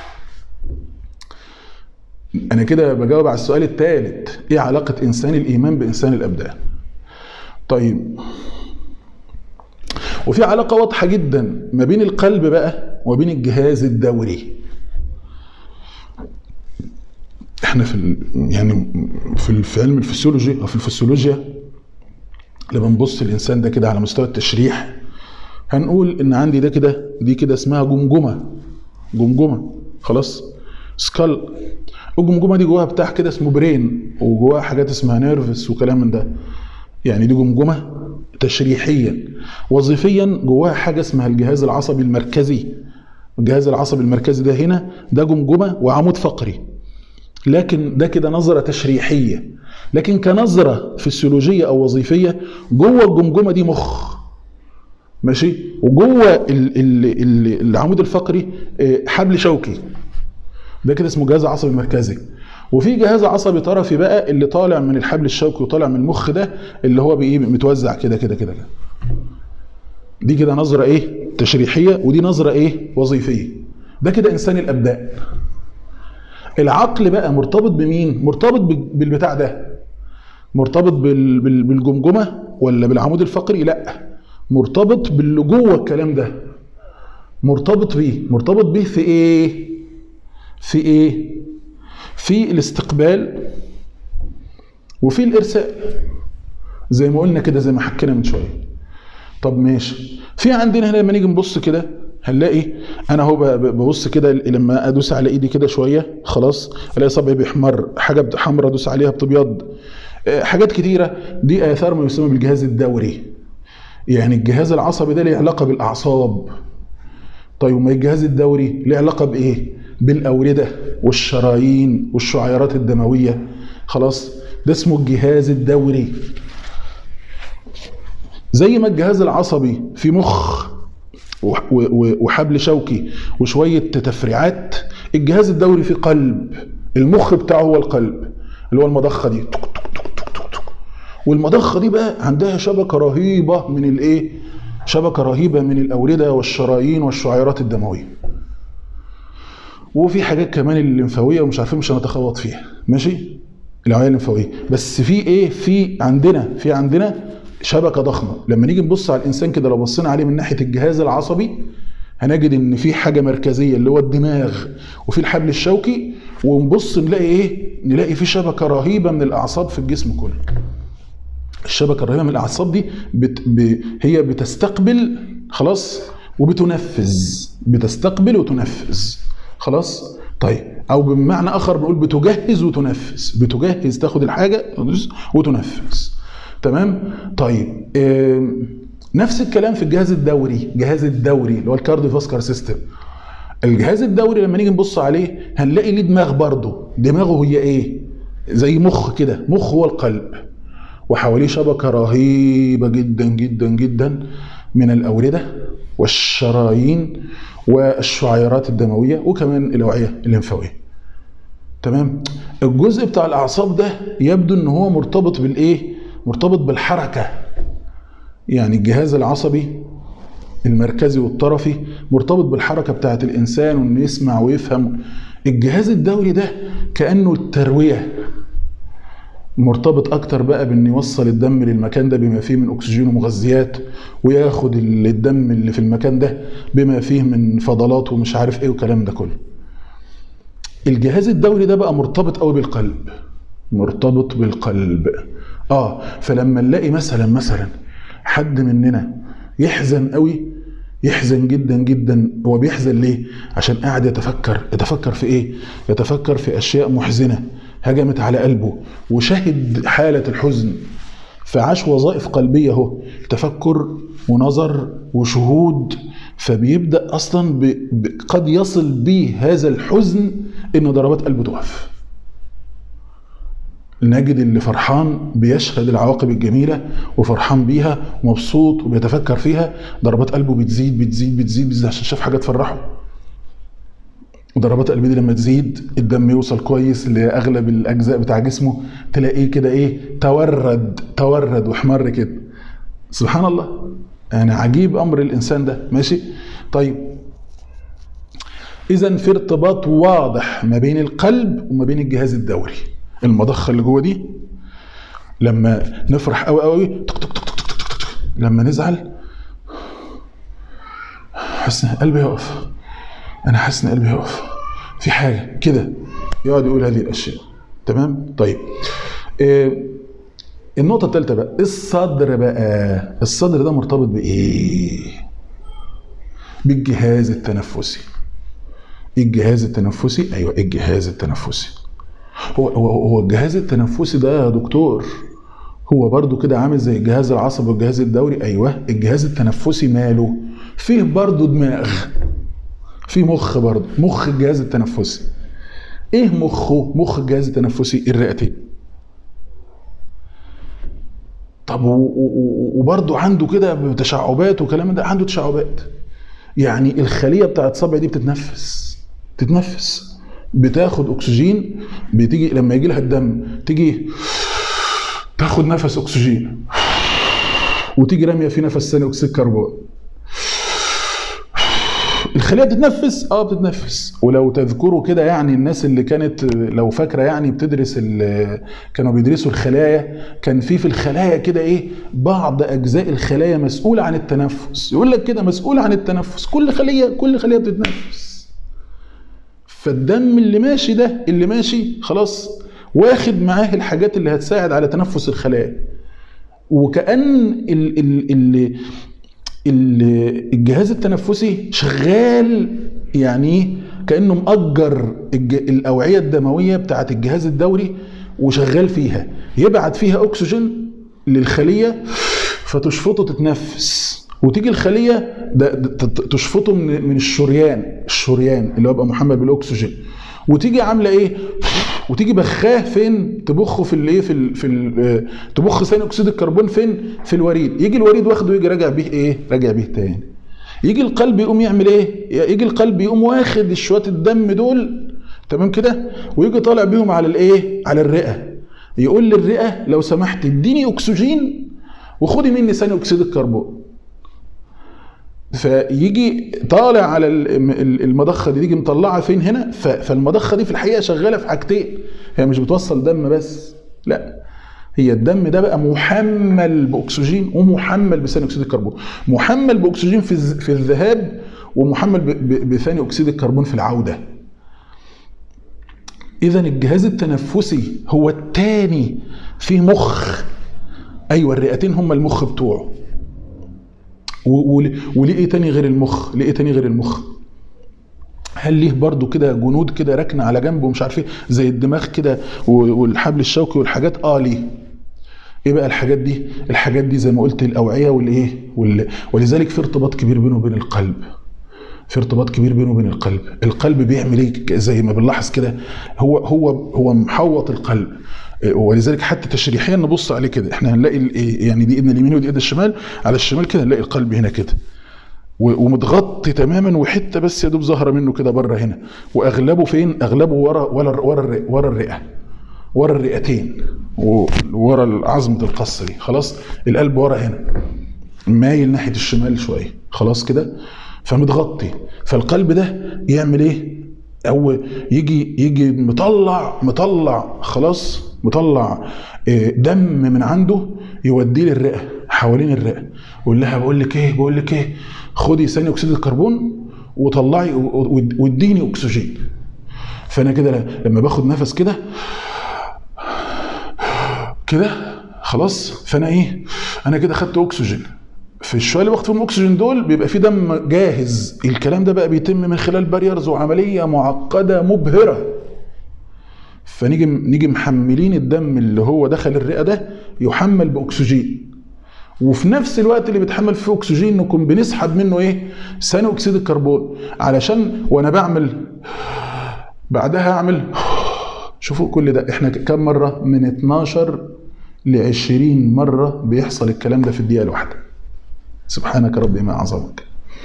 انا كده بجاوب على السؤال الثالث ايه علاقه انسان الايمان بانسان الابدان طيب وفي علاقه واضحه جدا ما بين القلب بقى وبين الجهاز الدوري احنا في ال- يعني في ال- في علم الفسيولوجي او في الفسيولوجيا لما نبص الانسان ده كده على مستوى التشريح هنقول ان عندي ده كده دي كده اسمها جمجمه جمجمه خلاص سكال الجمجمه دي جواها بتاع كده اسمه برين وجواها حاجات اسمها نيرفس وكلام من ده يعني دي جمجمه تشريحيا وظيفيا جواها حاجه اسمها الجهاز العصبي المركزي الجهاز العصبي المركزي ده هنا ده جمجمه وعمود فقري لكن ده كده نظرة تشريحية لكن كنظرة فسيولوجية أو وظيفية جوه الجمجمة دي مخ ماشي وجوه ال- ال- ال- العمود الفقري آه، حبل شوكي ده كده اسمه جهاز عصبي مركزي وفي جهاز عصبي طرفي بقى اللي طالع من الحبل الشوكي وطالع من المخ ده اللي هو بايه متوزع كده كده كده كده دي كده نظرة ايه تشريحية ودي نظرة ايه وظيفية ده كده انسان الابدان العقل بقى مرتبط بمين مرتبط بال- بالبتاع ده مرتبط بال- بال- بالجمجمه ولا بالعمود الفقري لا مرتبط باللي جوه الكلام ده مرتبط بيه مرتبط بيه في ايه في ايه في الاستقبال وفي الارسال زي ما قلنا كده زي ما حكينا من شويه طب ماشي في عندنا هنا لما نيجي نبص كده هنلاقي انا اهو ب- ب- ببص كده لما ادوس على ايدي كده شويه خلاص الاقي صبعي بيحمر حاجه حمراء ادوس عليها بتبيض آه، حاجات كتيره دي اثار ما يسمى بالجهاز الدوري يعني الجهاز العصبي ده له علاقه بالاعصاب طيب وما الجهاز الدوري له علاقه بايه بالاورده والشرايين والشعيرات الدمويه خلاص ده اسمه الجهاز الدوري زي ما الجهاز العصبي في مخ و- و- وحبل شوكي وشويه تفريعات الجهاز الدوري في قلب المخ بتاعه هو القلب اللي هو المضخه دي تك تك تك تك تك تك. والمضخه دي بقى عندها شبكه رهيبه من الايه شبكه رهيبه من الاورده والشرايين والشعيرات الدمويه وفي حاجات كمان الليمفاويه ومش عارفين مش هنتخوض فيها ماشي الاوعيه الليمفاويه بس في ايه في عندنا في عندنا شبكه ضخمه لما نيجي نبص على الانسان كده لو بصينا عليه من ناحيه الجهاز العصبي هنجد ان في حاجه مركزيه اللي هو الدماغ وفي الحبل الشوكي ونبص نلاقي ايه نلاقي في شبكه رهيبه من الاعصاب في الجسم كله الشبكه الرهيبه من الاعصاب دي بت ب هي بتستقبل خلاص وبتنفذ بتستقبل وتنفذ خلاص طيب او بمعنى اخر بنقول بتجهز وتنفذ بتجهز تاخد الحاجه وتنفذ تمام طيب آم، نفس الكلام في الجهاز الدوري الجهاز الدوري اللي هو الكارديو فاسكار سيستم الجهاز الدوري لما نيجي نبص عليه هنلاقي ليه دماغ برضه دماغه هي ايه زي مخ كده مخ هو القلب وحواليه شبكة رهيبة جدا جدا جدا من الأوردة والشرايين والشعيرات الدموية وكمان الأوعية الليمفاوية تمام الجزء بتاع الأعصاب ده يبدو إن هو مرتبط بالإيه مرتبط بالحركة يعني الجهاز العصبي المركزي والطرفي مرتبط بالحركة بتاعت الإنسان وإنه يسمع ويفهم الجهاز الدوري ده كأنه التروية مرتبط اكتر بقى بان يوصل الدم للمكان ده بما فيه من اكسجين ومغذيات وياخد الدم اللي في المكان ده بما فيه من فضلات ومش عارف ايه والكلام ده كله الجهاز الدوري ده بقى مرتبط قوي بالقلب مرتبط بالقلب اه فلما نلاقي مثلا مثلا حد مننا يحزن قوي يحزن جدا جدا هو بيحزن ليه عشان قاعد يتفكر يتفكر في ايه يتفكر في اشياء محزنه هجمت على قلبه وشهد حاله الحزن فعاش وظائف قلبيه اهو تفكر ونظر وشهود فبيبدا اصلا ب... ب... قد يصل به هذا الحزن ان ضربات قلبه تقف نجد اللي فرحان بيشهد العواقب الجميله وفرحان بيها ومبسوط وبيتفكر فيها ضربات قلبه بتزيد بتزيد بتزيد, بتزيد عشان شاف حاجه تفرحه وضربات قلبه دي لما تزيد الدم يوصل كويس لاغلب الاجزاء بتاع جسمه تلاقيه كده ايه تورد تورد واحمر كده سبحان الله يعني عجيب امر الانسان ده ماشي طيب اذا في ارتباط واضح ما بين القلب وما بين الجهاز الدوري المضخه اللي جوه دي لما نفرح قوي قوي تك تك تك تك تك تك تك لما نزعل حاسس ان قلبي يقف انا حاسس ان قلبي يقف في حاجه كده يقعد يقول هذه الاشياء تمام طيب إيه النقطه الثالثه بقى الصدر بقى الصدر ده مرتبط بايه بالجهاز التنفسي الجهاز التنفسي ايوه الجهاز التنفسي هو هو هو الجهاز التنفسي ده يا دكتور هو برضو كده عامل زي الجهاز العصبي والجهاز الدوري ايوه الجهاز التنفسي ماله فيه برضو دماغ في مخ برضه مخ الجهاز التنفسي ايه مخه مخ الجهاز التنفسي الرئتين طب وبرضه عنده كده تشعبات وكلام ده عنده تشعبات يعني الخليه بتاعت صبع دي بتتنفس تتنفس بتاخد اكسجين بتيجي لما يجي لها الدم تيجي تاخد نفس اكسجين وتيجي راميه فيه نفس ثاني اكسيد كربون الخليه بتتنفس اه بتتنفس ولو تذكروا كده يعني الناس اللي كانت لو فاكره يعني بتدرس كانوا بيدرسوا الخلايا كان في في الخلايا كده ايه بعض اجزاء الخلايا مسؤوله عن التنفس يقول لك كده مسؤول عن التنفس كل خليه كل خليه بتتنفس فالدم اللي ماشي ده اللي ماشي خلاص واخد معاه الحاجات اللي هتساعد على تنفس الخلايا وكأن ال ال ال الجهاز التنفسي شغال يعني كانه مأجر الاوعيه الدمويه بتاعه الجهاز الدوري وشغال فيها يبعت فيها اكسجين للخليه فتشفطه تتنفس وتيجي الخليه ده تشفطه من من الشريان الشريان اللي هو بقى محمل بالاكسجين وتيجي عامله ايه وتيجي بخاه فين تبخه في الايه في ال في ال تبخ ثاني اكسيد الكربون فين في الوريد يجي الوريد واخده يجي راجع بيه ايه راجع بيه تاني يجي القلب يقوم يعمل ايه يجي القلب يقوم واخد شويه الدم دول تمام كده ويجي طالع بيهم على الايه على الرئه يقول للرئه لو سمحت اديني اكسجين وخدي مني ثاني اكسيد الكربون فيجي طالع على المضخه دي تيجي مطلعه فين هنا فالمضخه دي في الحقيقه شغاله في حاجتين هي مش بتوصل دم بس لا هي الدم ده بقى محمل باكسجين ومحمل بثاني اكسيد الكربون محمل باكسجين في في الذهاب ومحمل بثاني اكسيد الكربون في العوده اذا الجهاز التنفسي هو الثاني فيه مخ ايوه الرئتين هم المخ بتوعه وليه ايه تاني غير المخ ليه ايه تاني غير المخ هل ليه برضو كده جنود كده راكنه على جنبه ومش عارف ايه زي الدماغ كده والحبل الشوكي والحاجات اه ليه ايه بقى الحاجات دي الحاجات دي زي ما قلت الاوعيه والايه وال... ولذلك في ارتباط كبير بينه وبين القلب في ارتباط كبير بينه وبين القلب القلب بيعمل ايه زي ما بنلاحظ كده هو هو هو محوط القلب ولذلك حتى تشريحيا نبص عليه كده احنا هنلاقي يعني دي ايدنا اليمين ودي ايد الشمال على الشمال كده نلاقي القلب هنا كده ومتغطي تماما وحته بس يا دوب ظاهره منه كده بره هنا واغلبه فين اغلبه ورا ورا ورا ورا الرئه ورا الرئتين ورا عظمه القص دي خلاص القلب ورا هنا مايل ناحيه الشمال شويه خلاص كده فمتغطي فالقلب ده يعمل ايه او يجي يجي مطلع مطلع خلاص مطلع دم من عنده يوديه للرئه حوالين الرئه يقول لها بقول لك ايه بقول لك ايه خدي ثاني اكسيد الكربون وطلعي واديني اكسجين فانا كده لما باخد نفس كده كده خلاص فانا ايه انا كده خدت اكسجين في الشويه اللي باخد فيهم اكسجين دول بيبقى في دم جاهز الكلام ده بقى بيتم من خلال باريرز وعمليه معقده مبهره فنيجي نيجي محملين الدم اللي هو دخل الرئه ده يحمل باكسجين وفي نفس الوقت اللي بيتحمل فيه اكسجين نكون بنسحب منه ايه ثاني اكسيد الكربون علشان وانا بعمل بعدها اعمل شوفوا كل ده احنا كم مره من 12 ل 20 مره بيحصل الكلام ده في الدقيقه الواحده سبحانك ربي ما اعظمك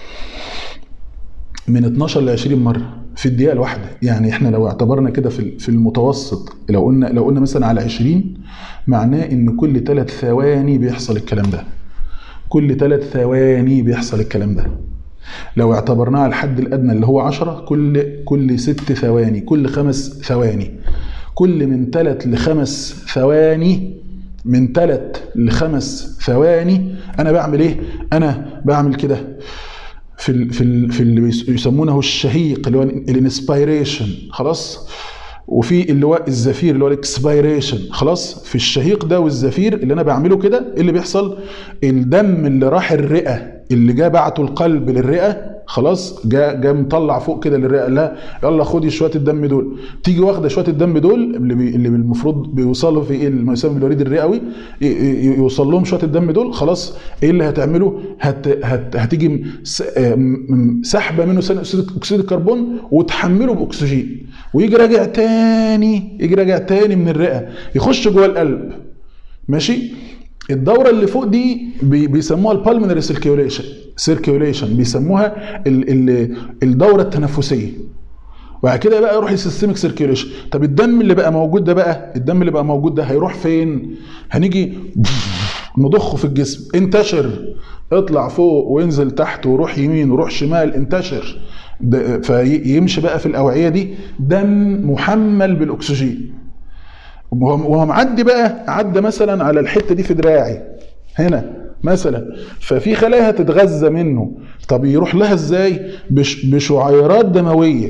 من 12 ل 20 مره في الدقيقه الواحده يعني احنا لو اعتبرنا كده في في المتوسط لو قلنا لو قلنا مثلا على 20 معناه ان كل ثلاث ثواني بيحصل الكلام ده كل ثلاث ثواني بيحصل الكلام ده لو اعتبرناه على الحد الادنى اللي هو 10 كل كل ست ثواني كل خمس ثواني كل من ثلاث لخمس ثواني من ثلاث لخمس ثواني انا بعمل ايه انا بعمل كده في ال في ال في اللي يسمونه الشهيق اللي هو الانسبيريشن خلاص وفي اللي هو الزفير اللي هو الاكسبيريشن خلاص في الشهيق ده والزفير اللي انا بعمله كده اللي بيحصل الدم اللي راح الرئه اللي جه بعته القلب للرئه خلاص جا جا مطلع فوق كده للرئه لا يلا خدي شويه الدم دول تيجي واخده شويه الدم دول اللي بي اللي المفروض بيوصلوا في ايه ما يسمى بالوريد الرئوي يوصل لهم شويه الدم دول خلاص ايه اللي هتعمله هت هت هتيجي سحبه منه ثاني اكسيد الكربون وتحمله باكسجين ويجي راجع تاني يجي راجع تاني من الرئه يخش جوه القلب ماشي الدوره اللي فوق دي بيسموها البالمونري سيركيوليشن سيركيوليشن بيسموها ال ال الدوره التنفسيه وبعد كده بقى يروح السيستميك سيركيوليشن طب الدم اللي بقى موجود ده بقى الدم اللي بقى موجود ده هيروح فين هنيجي نضخه في الجسم انتشر اطلع فوق وانزل تحت وروح يمين وروح شمال انتشر فيمشي بقى في الاوعيه دي دم محمل بالاكسجين وهو معدي بقى عدى مثلا على الحته دي في دراعي هنا مثلا ففي خلايا هتتغذى منه طب يروح لها ازاي بشعيرات دمويه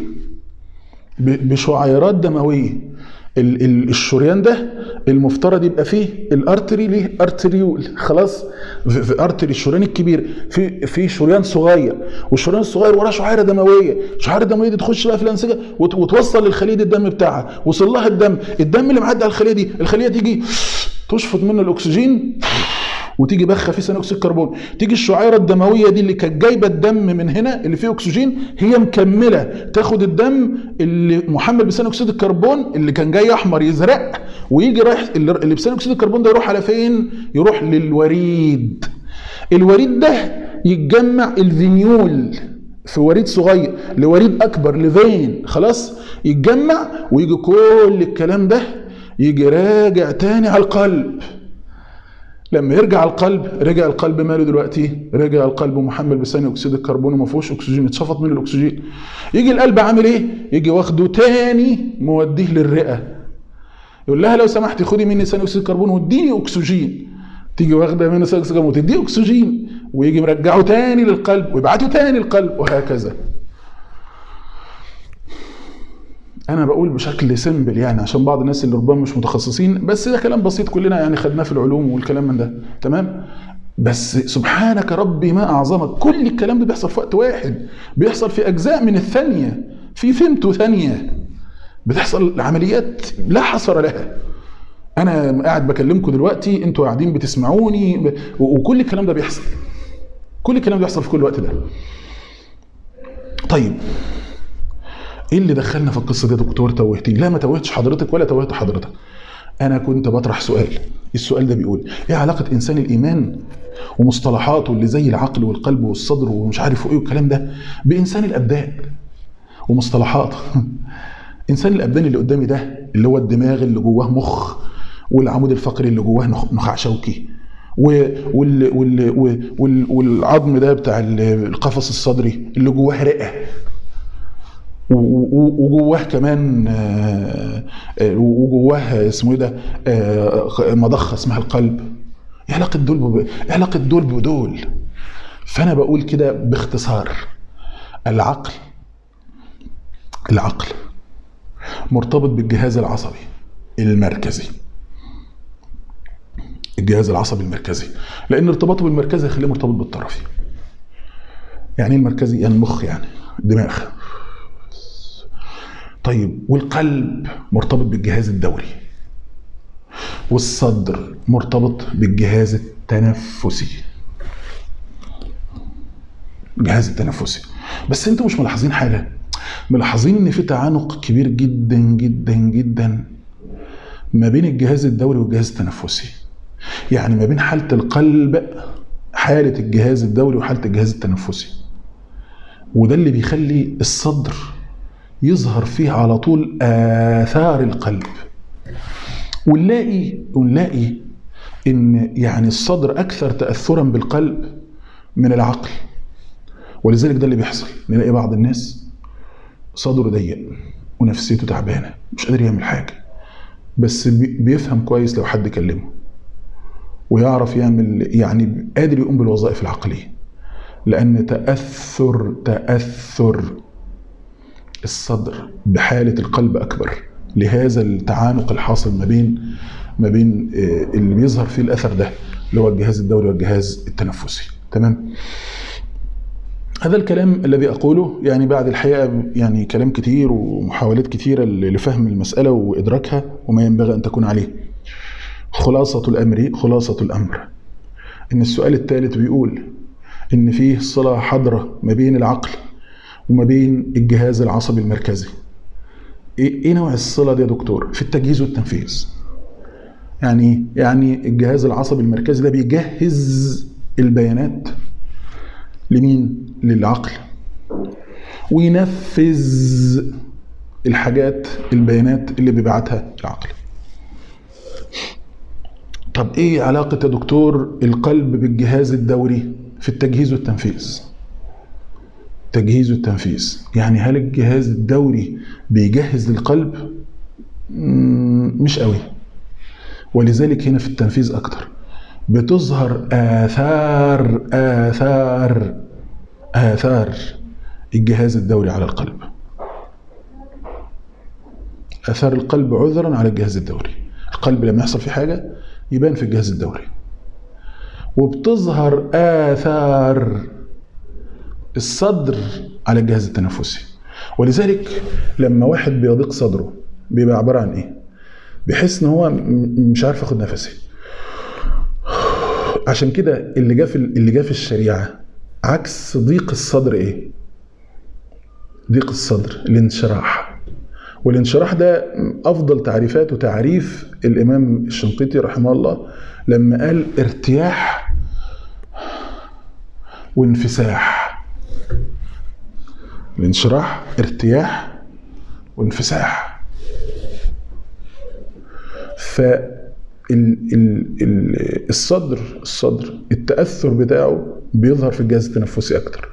بشعيرات دمويه الشريان ده المفترض يبقى فيه الارتري ليه ارتريول خلاص في ارتري الشريان الكبير في في شريان صغير والشريان الصغير وراه شعيره دمويه الشعيره الدمويه دي تخش بقى في الانسجه وتوصل للخليه دي الدم بتاعها وصل لها الدم الدم اللي معدي على الخليه دي الخليه تيجي تشفط منه الاكسجين وتيجي بخه فيه ثاني اكسيد الكربون تيجي الشعيره الدمويه دي اللي كانت جايبه الدم من هنا اللي فيه اكسجين هي مكمله تاخد الدم اللي محمل بثاني اكسيد الكربون اللي كان جاي احمر يزرق ويجي رايح اللي بثاني اكسيد الكربون ده يروح على فين يروح للوريد الوريد ده يتجمع الفينيول في وريد صغير لوريد اكبر لفين خلاص يتجمع ويجي كل الكلام ده يجي راجع تاني على القلب لما يرجع القلب رجع القلب ماله دلوقتي رجع القلب محمل بثاني اكسيد الكربون وما فيهوش اكسجين اتشفط منه الاكسجين يجي القلب عامل ايه يجي واخده تاني موديه للرئه يقول لها لو سمحتي خدي مني ثاني اكسيد الكربون واديني اكسجين تيجي واخده منه ثاني اكسيد الكربون وتديه اكسجين ويجي مرجعه تاني للقلب ويبعته تاني للقلب وهكذا انا بقول بشكل سيمبل يعني عشان بعض الناس اللي ربما مش متخصصين بس ده كلام بسيط كلنا يعني خدناه في العلوم والكلام من ده تمام بس سبحانك ربي ما اعظمك كل الكلام ده بيحصل في وقت واحد بيحصل في اجزاء من الثانيه في فيمتو ثانيه بتحصل عمليات لا حصر لها انا قاعد بكلمكم دلوقتي انتوا قاعدين بتسمعوني وكل الكلام ده بيحصل كل الكلام ده بيحصل في كل الوقت ده طيب ايه اللي دخلنا في القصه دي يا دكتور توهتني لا ما توهتش حضرتك ولا توهت حضرتك انا كنت بطرح سؤال السؤال ده بيقول ايه علاقه انسان الايمان ومصطلحاته اللي زي العقل والقلب والصدر ومش عارف ايه والكلام ده بانسان الابدان ومصطلحاته انسان الابدان اللي قدامي ده اللي هو الدماغ اللي جواه مخ والعمود الفقري اللي جواه نخاع شوكي وال وال وال والعظم ده بتاع القفص الصدري اللي جواه رئه وجواه كمان وجواه اسمه ايه ده مضخه اسمها القلب ايه علاقه دول بب... ايه علاقه دول بدول فانا بقول كده باختصار العقل العقل مرتبط بالجهاز العصبي المركزي الجهاز العصبي المركزي لان ارتباطه بالمركزي هيخليه مرتبط بالطرفي يعني ايه المركزي يعني المخ يعني الدماغ طيب والقلب مرتبط بالجهاز الدوري والصدر مرتبط بالجهاز التنفسي الجهاز التنفسي بس انتوا مش ملاحظين حاجه ملاحظين ان في تعانق كبير جدا جدا جدا ما بين الجهاز الدوري والجهاز التنفسي يعني ما بين حاله القلب حاله الجهاز الدوري وحاله الجهاز التنفسي وده اللي بيخلي الصدر يظهر فيه على طول آثار القلب ونلاقي ونلاقي ان يعني الصدر اكثر تاثرا بالقلب من العقل ولذلك ده اللي بيحصل نلاقي بعض الناس صدره ضيق ونفسيته تعبانه مش قادر يعمل حاجه بس بيفهم كويس لو حد كلمه ويعرف يعمل يعني قادر يقوم بالوظائف العقليه لان تاثر تاثر الصدر بحاله القلب اكبر لهذا التعانق الحاصل ما بين ما بين اللي بيظهر فيه الاثر ده اللي هو الجهاز الدوري والجهاز التنفسي تمام هذا الكلام الذي اقوله يعني بعد الحقيقه يعني كلام كتير ومحاولات كتيره لفهم المساله وادراكها وما ينبغي ان تكون عليه خلاصه الامر خلاصه الامر ان السؤال الثالث بيقول ان فيه صله حاضره ما بين العقل وما بين الجهاز العصبي المركزي ايه نوع الصله دي يا دكتور في التجهيز والتنفيذ يعني يعني الجهاز العصبي المركزي ده بيجهز البيانات لمين للعقل وينفذ الحاجات البيانات اللي بيبعتها العقل طب ايه علاقة يا دكتور القلب بالجهاز الدوري في التجهيز والتنفيذ تجهيز والتنفيذ يعني هل الجهاز الدوري بيجهز للقلب مش قوي ولذلك هنا في التنفيذ اكتر بتظهر آثار آثار آثار الجهاز الدوري على القلب آثار القلب عذرا على الجهاز الدوري القلب لما يحصل فيه حاجة يبان في الجهاز الدوري وبتظهر آثار الصدر على الجهاز التنفسي ولذلك لما واحد بيضيق صدره بيبقى عبارة عن ايه بيحس ان هو مش عارف ياخد نفسه عشان كده اللي جه في اللي جه في الشريعه عكس ضيق الصدر ايه؟ ضيق الصدر الانشراح والانشراح ده افضل تعريفات وتعريف الامام الشنقيطي رحمه الله لما قال ارتياح وانفساح الانشراح ارتياح وانفساح ف الصدر الصدر التاثر بتاعه بيظهر في الجهاز التنفسي اكتر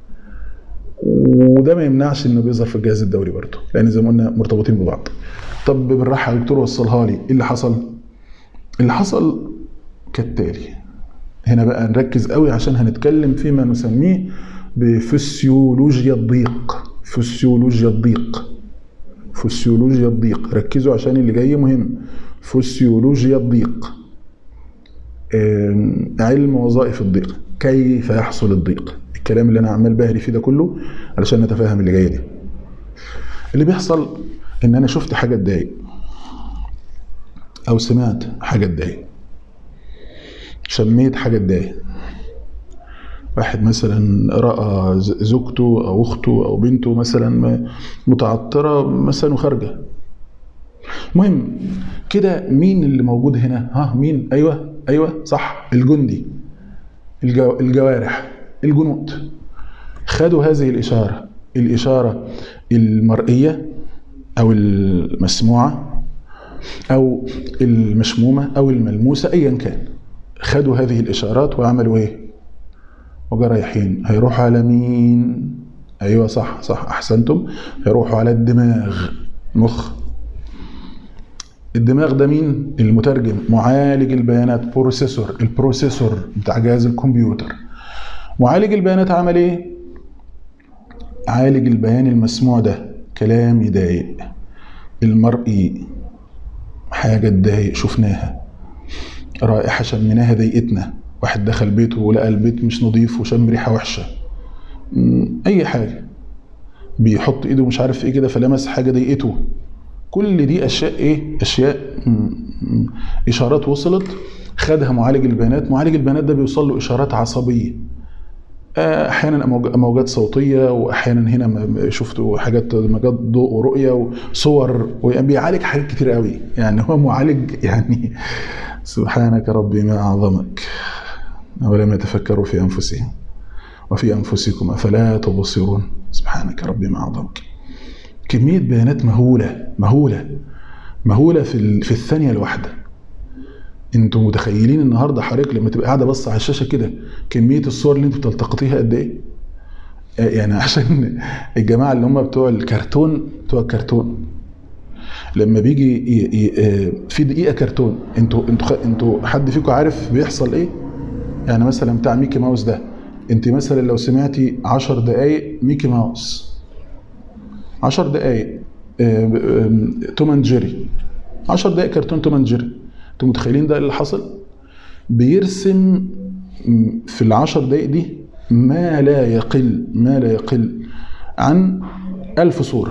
وده ما يمنعش انه بيظهر في الجهاز الدوري برضه لان زي ما قلنا مرتبطين ببعض طب بالراحه يا دكتور وصلها لي ايه اللي حصل اللي حصل كالتالي هنا بقى نركز قوي عشان هنتكلم فيما نسميه بفسيولوجيا الضيق فسيولوجيا الضيق فسيولوجيا الضيق ركزوا عشان اللي جاي مهم فسيولوجيا الضيق علم وظائف الضيق كيف يحصل الضيق الكلام اللي انا عمال بهري فيه ده كله علشان نتفاهم اللي جاي دي اللي بيحصل ان انا شفت حاجه تضايق او سمعت حاجه تضايق شميت حاجه تضايق واحد مثلا راى زوجته او اخته او بنته مثلا متعطره مثلا وخارجه المهم كده مين اللي موجود هنا ها مين ايوه ايوه صح الجندي الجو الجوارح الجنود خدوا هذه الاشاره الاشاره المرئيه او المسموعه او المشمومه او الملموسه ايا كان خدوا هذه الاشارات وعملوا ايه وجا رايحين هيروحوا على مين ايوه صح صح احسنتم هيروحوا على الدماغ مخ الدماغ ده مين المترجم معالج البيانات بروسيسور البروسيسور بتاع جهاز الكمبيوتر معالج البيانات عمل ايه عالج البيان المسموع ده كلام يضايق المرئي حاجه تضايق شفناها رائحه شميناها ضايقتنا واحد دخل بيته ولقى البيت مش نظيف وشم ريحه وحشه اي حاجه بيحط ايده مش عارف ايه كده فلمس حاجه ضايقته كل دي اشياء ايه اشياء اشارات وصلت خدها معالج البيانات معالج البيانات ده بيوصل له اشارات عصبيه آه، احيانا أموج- امواجات صوتيه واحيانا هنا م- شفتوا حاجات موجات ضوء ورؤيه وصور وبيعالج حاجات كتير قوي يعني هو معالج يعني سبحانك ربي ما اعظمك اولم يتفكروا في انفسهم وفي انفسكم افلا تبصرون سبحانك ربي ما اعظمك كميه بيانات مهوله مهوله مهوله في ال- في الثانيه الواحده انتوا متخيلين النهارده حضرتك لما تبقى قاعده بص على الشاشه كده كميه الصور اللي انتوا بتلتقطيها قد ايه؟ آه، يعني عشان الجماعه اللي هم بتوع الكرتون بتوع الكرتون لما بيجي ي... ي... آه، في دقيقه كرتون انتوا انتوا خ- انتوا حد فيكم عارف بيحصل ايه؟ يعني مثلا بتاع ميكي ماوس ده انت مثلا لو سمعتي 10 دقائق ميكي ماوس 10 دقائق آه، آم، توم اند جيري 10 دقائق كرتون توم اند جيري انتوا متخيلين ده اللي حصل بيرسم م- في العشر دقائق دي ما لا يقل ما لا يقل عن ألف صورة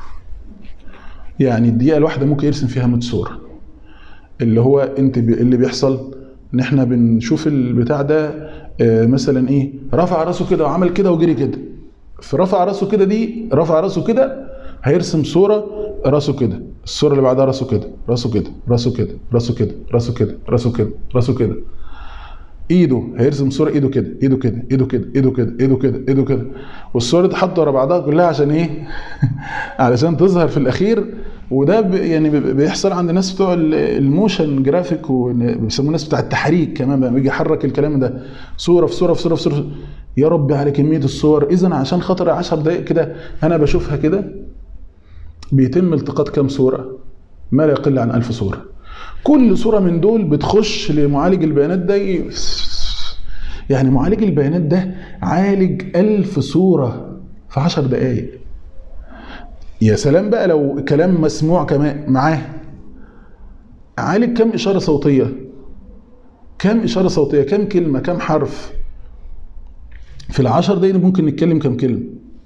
يعني الدقيقة الواحدة ممكن يرسم فيها 100 صورة اللي هو انت بي اللي بيحصل ان احنا بنشوف البتاع ده آه، مثلا ايه رفع راسه كده وعمل كده وجري كده في رفع راسه كده دي رفع راسه كده هيرسم صورة راسه كده الصورة اللي بعدها راسه كده راسه كده راسه كده راسه كده راسه كده راسه كده راسه كده ايده هيرسم صورة ايده كده ايده كده ايده كده ايده كده ايده كده ايده كده والصورة تحط ورا بعضها كلها عشان ايه علشان تظهر في الاخير وده ب- يعني ب- بيحصل عند الناس بتوع ال- الموشن جرافيك وبيسموه الناس بتاع التحريك كمان بقى بيجي يحرك الكلام ده صوره في صوره في صوره في صوره يا رب على كميه الصور اذا عشان خاطر 10 دقائق كده انا بشوفها كده بيتم التقاط كام صوره ما لا يقل عن 1000 صوره كل صوره من دول بتخش لمعالج البيانات ده ي- يعني معالج البيانات ده عالج 1000 صوره في 10 دقائق يا سلام بقى لو كلام مسموع كمان معاه عالج كم إشارة صوتية كم إشارة صوتية كم كلمة كم حرف في العشر دقايق ممكن نتكلم كم كلمة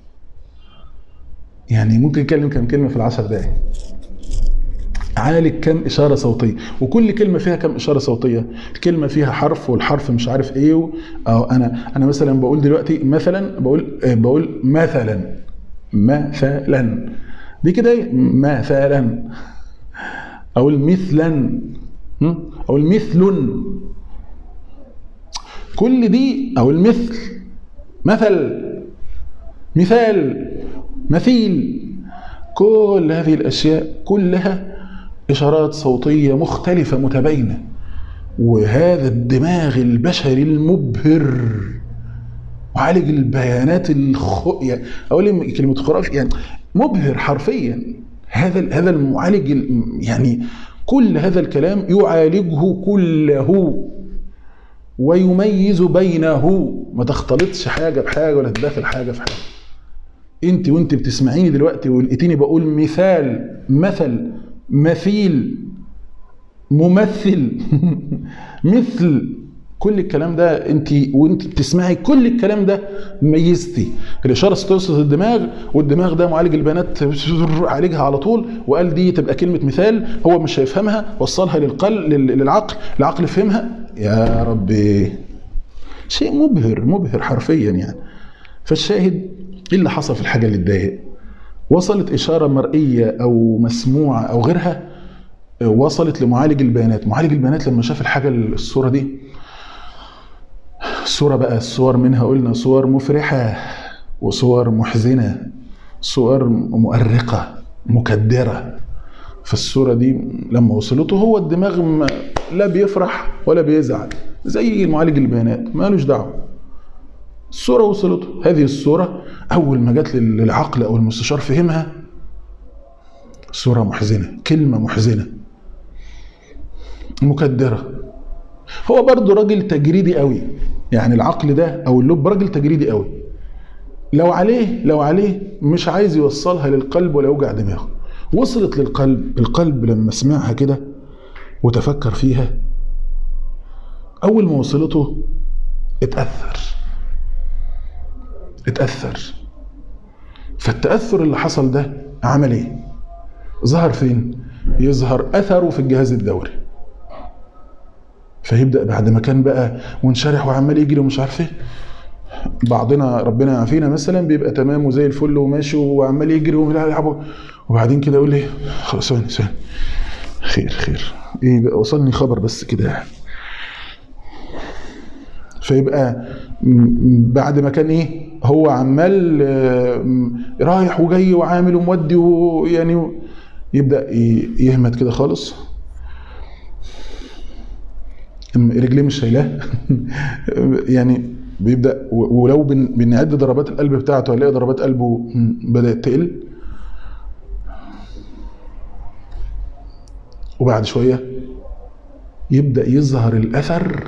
يعني ممكن نتكلم كم كلمة في العشر دقايق عالج كم إشارة صوتية وكل كلمة فيها كم إشارة صوتية الكلمة فيها حرف والحرف مش عارف إيه و... أو أنا أنا مثلا بقول دلوقتي مثلا بقول آه، بقول مثلا مثلا دي كده ايه مثلا اقول مثلا هم؟ اقول مثل كل دي او المثل مثل مثال مثيل كل هذه الاشياء كلها اشارات صوتيه مختلفه متباينه وهذا الدماغ البشري المبهر معالج البيانات الخ... يعني اقول كلمه خرافي يعني مبهر حرفيا هذا هذا المعالج ال- يعني كل هذا الكلام يعالجه كله ويميز بينه ما تختلطش حاجه بحاجه ولا تداخل حاجه في حاجه انت وانت بتسمعيني دلوقتي ولقيتيني بقول مثال مثل مثيل ممثل مثل كل الكلام ده انت وانت بتسمعي كل الكلام ده ميزتي الاشاره توصل الدماغ والدماغ ده معالج البيانات عالجها على طول وقال دي تبقى كلمه مثال هو مش هيفهمها وصلها للقلب للعقل العقل فهمها يا ربي شيء مبهر مبهر حرفيا يعني فالشاهد ايه اللي حصل في الحاجه اللي تضايق وصلت اشاره مرئيه او مسموعه او غيرها وصلت لمعالج البيانات معالج البيانات لما شاف الحاجه الصوره دي الصوره بقى الصور منها قلنا صور مفرحه وصور محزنه صور مؤرقه مكدره فالصوره دي لما وصلته هو الدماغ ما لا بيفرح ولا بيزعل زي معالج البيانات مالوش دعوه الصوره وصلته هذه الصوره اول ما جت للعقل او المستشار فهمها صوره محزنه كلمه محزنه مكدره هو برضه راجل تجريدي قوي يعني العقل ده او اللب راجل تجريدي قوي لو عليه لو عليه مش عايز يوصلها للقلب ولا يوجع دماغه وصلت للقلب القلب لما سمعها كده وتفكر فيها اول ما وصلته اتاثر اتاثر فالتاثر اللي حصل ده عمل ايه ظهر فين يظهر اثره في الجهاز الدوري فيبدا بعد ما كان بقى منشرح وعمال يجري ومش عارف ايه بعضنا ربنا يعافينا مثلا بيبقى تمام وزي الفل وماشي وعمال يجري ويلعب وبعدين كده يقول لي خلاص ثواني ثواني خير خير ايه بقى وصلني خبر بس كده فيبقى م- بعد ما كان ايه هو عمال آه، م- رايح وجاي وعامل ومودي ويعني يبدا ي- يهمت كده خالص م- رجليه مش شايلاه يعني بيبدا و- ولو بن- بنعد ضربات القلب بتاعته هنلاقي ضربات قلبه م- بدات تقل وبعد شويه يبدا يظهر الاثر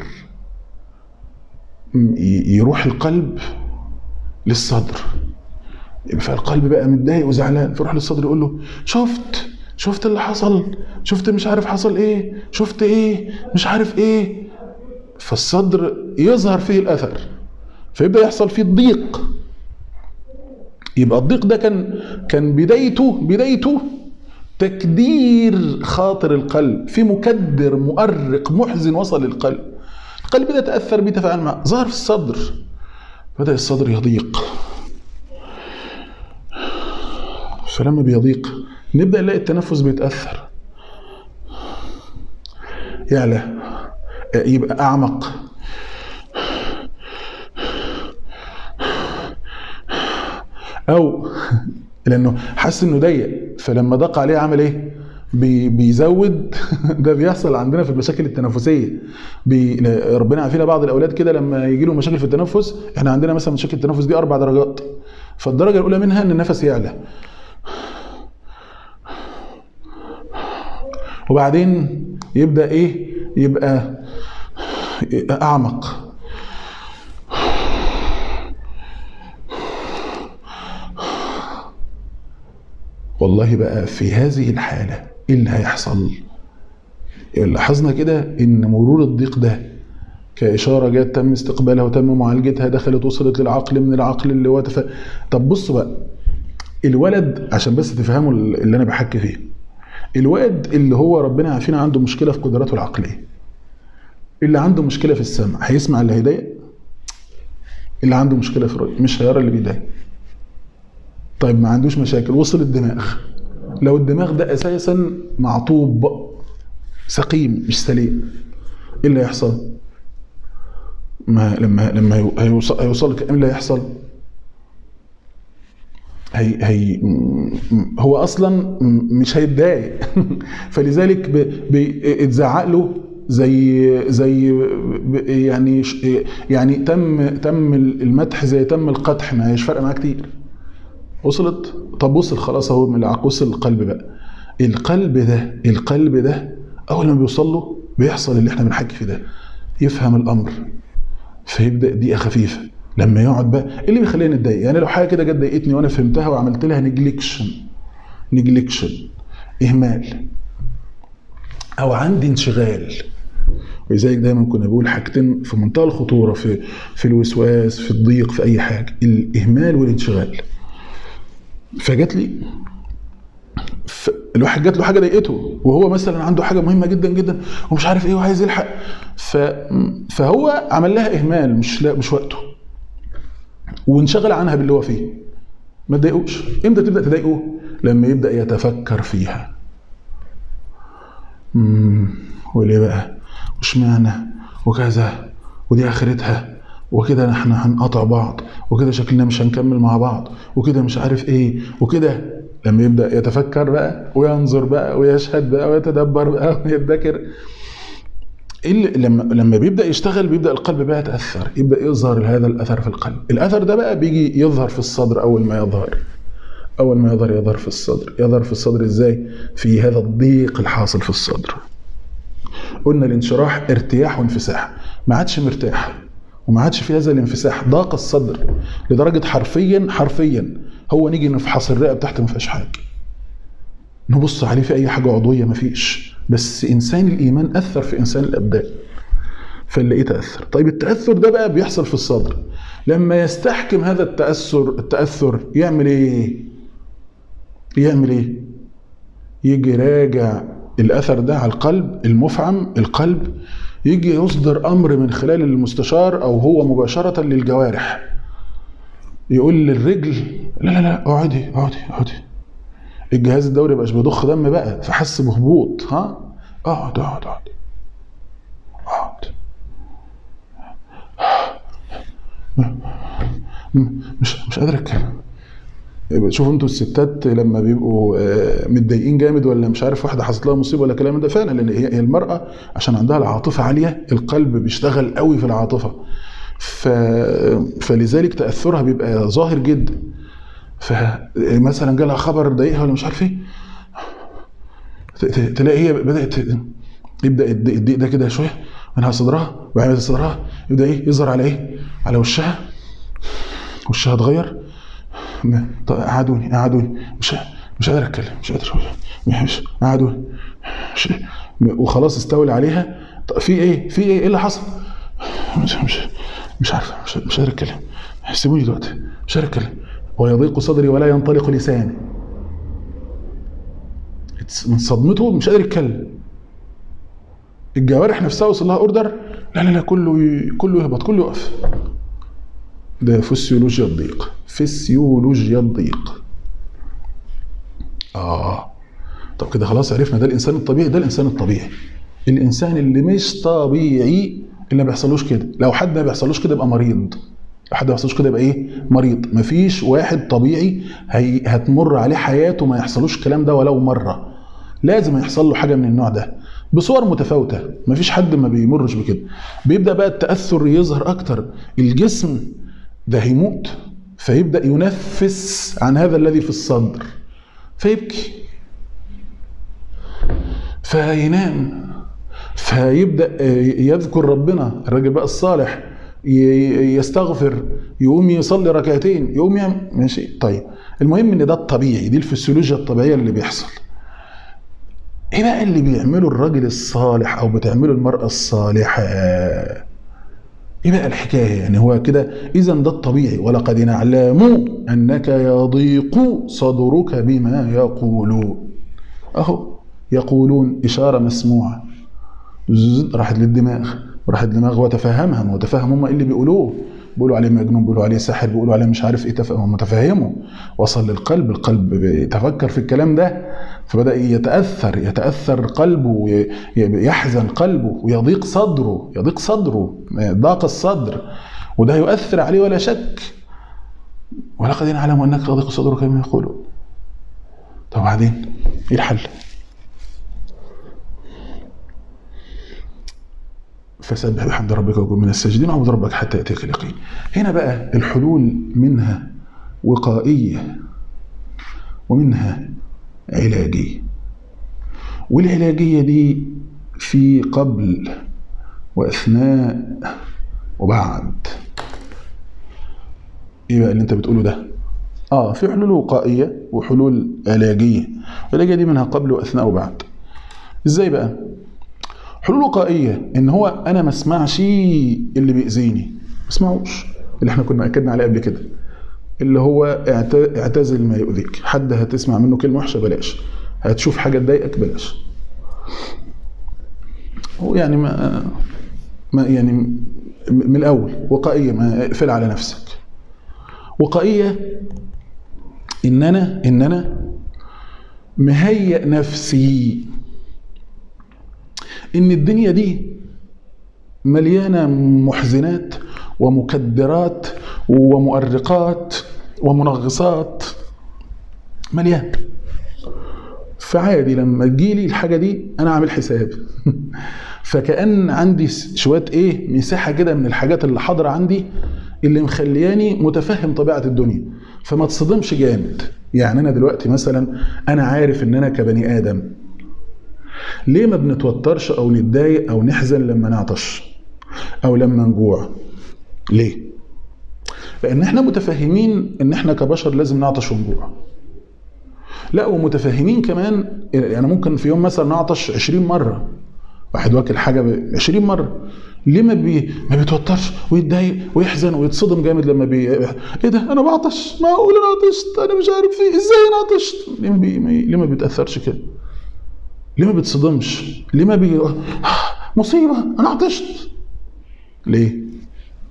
م- ي- يروح القلب للصدر فالقلب بقى متضايق وزعلان فيروح للصدر يقول له شفت شفت اللي حصل شفت مش عارف حصل ايه شفت ايه مش عارف ايه فالصدر يظهر فيه الاثر فيبدا يحصل فيه الضيق يبقى الضيق ده كان كان بدايته بدايته تكدير خاطر القلب في مكدر مؤرق محزن وصل للقلب القلب ده تاثر بيه تفاعل معه ظهر في الصدر بدا الصدر يضيق فلما بيضيق نبدا نلاقي التنفس بيتاثر يعلى يبقى اعمق او لانه حس انه ضيق فلما ضاق عليه عمل ايه بي بيزود ده بيحصل عندنا في المشاكل التنفسيه بي ربنا عافينا بعض الاولاد كده لما يجي لهم مشاكل في التنفس احنا عندنا مثلا مشاكل التنفس دي اربع درجات فالدرجه الاولى منها ان النفس يعلى وبعدين يبدا ايه يبقى اعمق والله بقى في هذه الحاله ايه اللي هيحصل لاحظنا كده ان مرور الضيق ده كإشارة جت تم استقبالها وتم معالجتها دخلت وصلت للعقل من العقل اللي هو تف... طب بصوا بقى الولد عشان بس تفهموا اللي انا بحكي فيه الواد اللي هو ربنا عارفين عنده مشكله في قدراته العقليه اللي عنده مشكله في السمع هيسمع اللي هيضايق اللي عنده مشكله في الرؤيه مش هيرى اللي بيضايق طيب ما عندوش مشاكل وصل الدماغ لو الدماغ ده اساسا معطوب سقيم مش سليم ايه اللي هيحصل ما لما لما هيوصل هيوصل ايه اللي هيحصل هي هي هو اصلا مش هيتضايق فلذلك بيتزعق له زي زي يعني يعني تم تم المدح زي تم القدح ما هيش فارقه معاه كتير وصلت طب وصل خلاص اهو من العقل وصل القلب بقى القلب ده القلب ده اول ما بيوصل له بيحصل اللي احنا بنحكي فيه ده يفهم الامر فيبدا دقيقه خفيفه لما يقعد بقى ايه اللي بيخليني اتضايق يعني لو حاجه كده جت ضايقتني وانا فهمتها وعملت لها نجليكشن نجليكشن اهمال او عندي انشغال ولذلك دايما كنا بقول حاجتين في منتهى الخطوره في في الوسواس في الضيق في اي حاجه الاهمال والانشغال فجات لي الواحد جات له حاجه ضايقته وهو مثلا عنده حاجه مهمه جدا جدا ومش عارف ايه وعايز يلحق ف... فهو عمل لها اهمال مش لا مش وقته وانشغل عنها باللي هو فيه ما تضايقوش امتى تبدا تضايقه لما يبدا يتفكر فيها امم وليه بقى واشمعنى وكذا ودي اخرتها وكده احنا هنقطع بعض وكده شكلنا مش هنكمل مع بعض وكده مش عارف ايه وكده لما يبدا يتفكر بقى وينظر بقى ويشهد بقى ويتدبر بقى ويذاكر اللي لما لما بيبدا يشتغل بيبدا القلب بقى يتاثر يبدا يظهر هذا الاثر في القلب الاثر ده بقى بيجي يظهر في الصدر اول ما يظهر اول ما يظهر يظهر في الصدر يظهر في الصدر ازاي في هذا الضيق الحاصل في الصدر قلنا الانشراح ارتياح وانفساح ما عادش مرتاح وما عادش في هذا الانفساح ضاق الصدر لدرجه حرفيا حرفيا هو نيجي نفحص الرئه بتاعته ما فيهاش حاجه نبص عليه في اي حاجه عضويه ما فيش بس انسان الايمان اثر في انسان الابدان فنلاقيه تاثر طيب التاثر ده بقى بيحصل في الصدر لما يستحكم هذا التاثر التاثر يعمل ايه يعمل ايه يجي راجع الاثر ده على القلب المفعم القلب يجي يصدر امر من خلال المستشار او هو مباشره للجوارح يقول للرجل لا لا لا اقعدي اقعدي اقعدي الجهاز الدوري مبقاش بيضخ دم بقى فحس بهبوط ها اقعد اقعد اقعد اقعد مش مش قادر اتكلم شوفوا انتوا الستات لما بيبقوا آه، متضايقين جامد ولا مش عارف واحده حصلت لها مصيبه ولا كلام ده فعلا لان هي هي المراه عشان عندها العاطفه عاليه القلب بيشتغل قوي في العاطفه ف... فلذلك تاثرها بيبقى ظاهر جدا فمثلا جالها خبر ضايقها ولا مش عارف ايه ت- ت- تلاقي هي بدات يبدا الضيق الضيق ده كده شويه منها صدرها وبعدين صدرها يبدا ايه يظهر على ايه على وشها وشها اتغير ما- طب قعدوني قعدوني مش مش قادر اتكلم مش قادر مش قعدوني مش وخلاص استولى عليها طب في ايه في ايه ايه اللي حصل مش مش مش عارفه مش, مش قادر اتكلم سيبوني دلوقتي مش قادر اتكلم ويضيق صدري ولا ينطلق لساني من صدمته مش قادر يتكلم الجوارح نفسها وصل لها اوردر لا لا لا كله ي... كله يهبط كله يقف ده فسيولوجيا الضيق فسيولوجيا الضيق اه طب كده خلاص عرفنا ده الانسان الطبيعي ده الانسان الطبيعي الانسان اللي مش طبيعي اللي ما بيحصلوش كده لو حد ما بيحصلوش كده يبقى مريض لو حد ما بيحصلوش كده يبقى ايه مريض مفيش واحد طبيعي هي هتمر عليه حياته ما يحصلوش الكلام ده ولو مره لازم يحصل له حاجه من النوع ده بصور متفاوته مفيش حد ما بيمرش بكده بيبدا بقى التاثر يظهر اكتر الجسم ده هيموت فيبدا ينفس عن هذا الذي في الصدر فيبكي فينام فيبدا يذكر ربنا الراجل بقى الصالح ي- يستغفر يقوم يصلي ركعتين يقوم يعمل ماشي طيب المهم ان ده الطبيعي دي الفسيولوجيا الطبيعيه اللي بيحصل ايه بقى اللي بيعمله الراجل الصالح او بتعمله المراه الصالحه ايه بقى الحكايه يعني هو كده اذا ده الطبيعي ولقد نعلم انك يضيق صدرك بما يقولون اهو يقولون اشاره مسموعه زز- راحت للدماغ راحت الدماغ وتفهمها وتفهم هم ايه اللي بيقولوه بيقولوا عليه مجنون بيقولوا عليه ساحر بيقولوا عليه مش عارف ايه تف- هم متفهمه وصل للقلب القلب بيتفكر في الكلام ده فبدا يتاثر يتاثر قلبه وي- يحزن قلبه ويضيق صدره يضيق صدره ضاق الصدر وده يؤثر عليه ولا شك ولقد نعلم انك يضيق صدرك كما يقولون طب بعدين ايه الحل؟ فسبح بحمد ربك وكن من الساجدين واعبد ربك حتى ياتيك اليقين. هنا بقى الحلول منها وقائيه ومنها علاجيه. والعلاجيه دي في قبل واثناء وبعد. ايه بقى اللي انت بتقوله ده؟ اه في حلول وقائيه وحلول علاجيه. العلاجيه دي منها قبل واثناء وبعد. ازاي بقى؟ حلول وقائيه ان هو انا ما اسمعش اللي بيأذيني ما اسمعوش اللي احنا كنا اكدنا عليه قبل كده اللي هو اعت- اعتزل ما يؤذيك حد هتسمع منه كلمه وحشه بلاش هتشوف حاجه تضايقك بلاش هو يعني ما ما يعني م- من الاول وقائيه ما اقفل على نفسك وقائيه ان انا ان انا مهيئ نفسي ان الدنيا دي مليانه محزنات ومكدرات ومؤرقات ومنغصات مليان فعادي لما تجيلي الحاجه دي انا عامل حساب فكأن عندي شويه ايه مساحه كده من الحاجات اللي حاضره عندي اللي مخلياني متفهم طبيعه الدنيا فما تصدمش جامد يعني انا دلوقتي مثلا انا عارف ان انا كبني ادم ليه ما بنتوترش او نتضايق او نحزن لما نعطش او لما نجوع ليه لان احنا متفهمين ان احنا كبشر لازم نعطش ونجوع لا ومتفهمين كمان يعني ممكن في يوم مثلا نعطش 20 مره واحد واكل حاجه ب 20 مره ليه ما بي ما بيتوترش ويتضايق ويحزن ويتصدم جامد لما بي ايه ده انا بعطش معقول انا عطشت انا مش عارف ايه ازاي انا عطشت ليه ما بي... ما- ليه ما بيتاثرش كده ليه ما بتصدمش ليه ما بي مصيبه انا عطشت ليه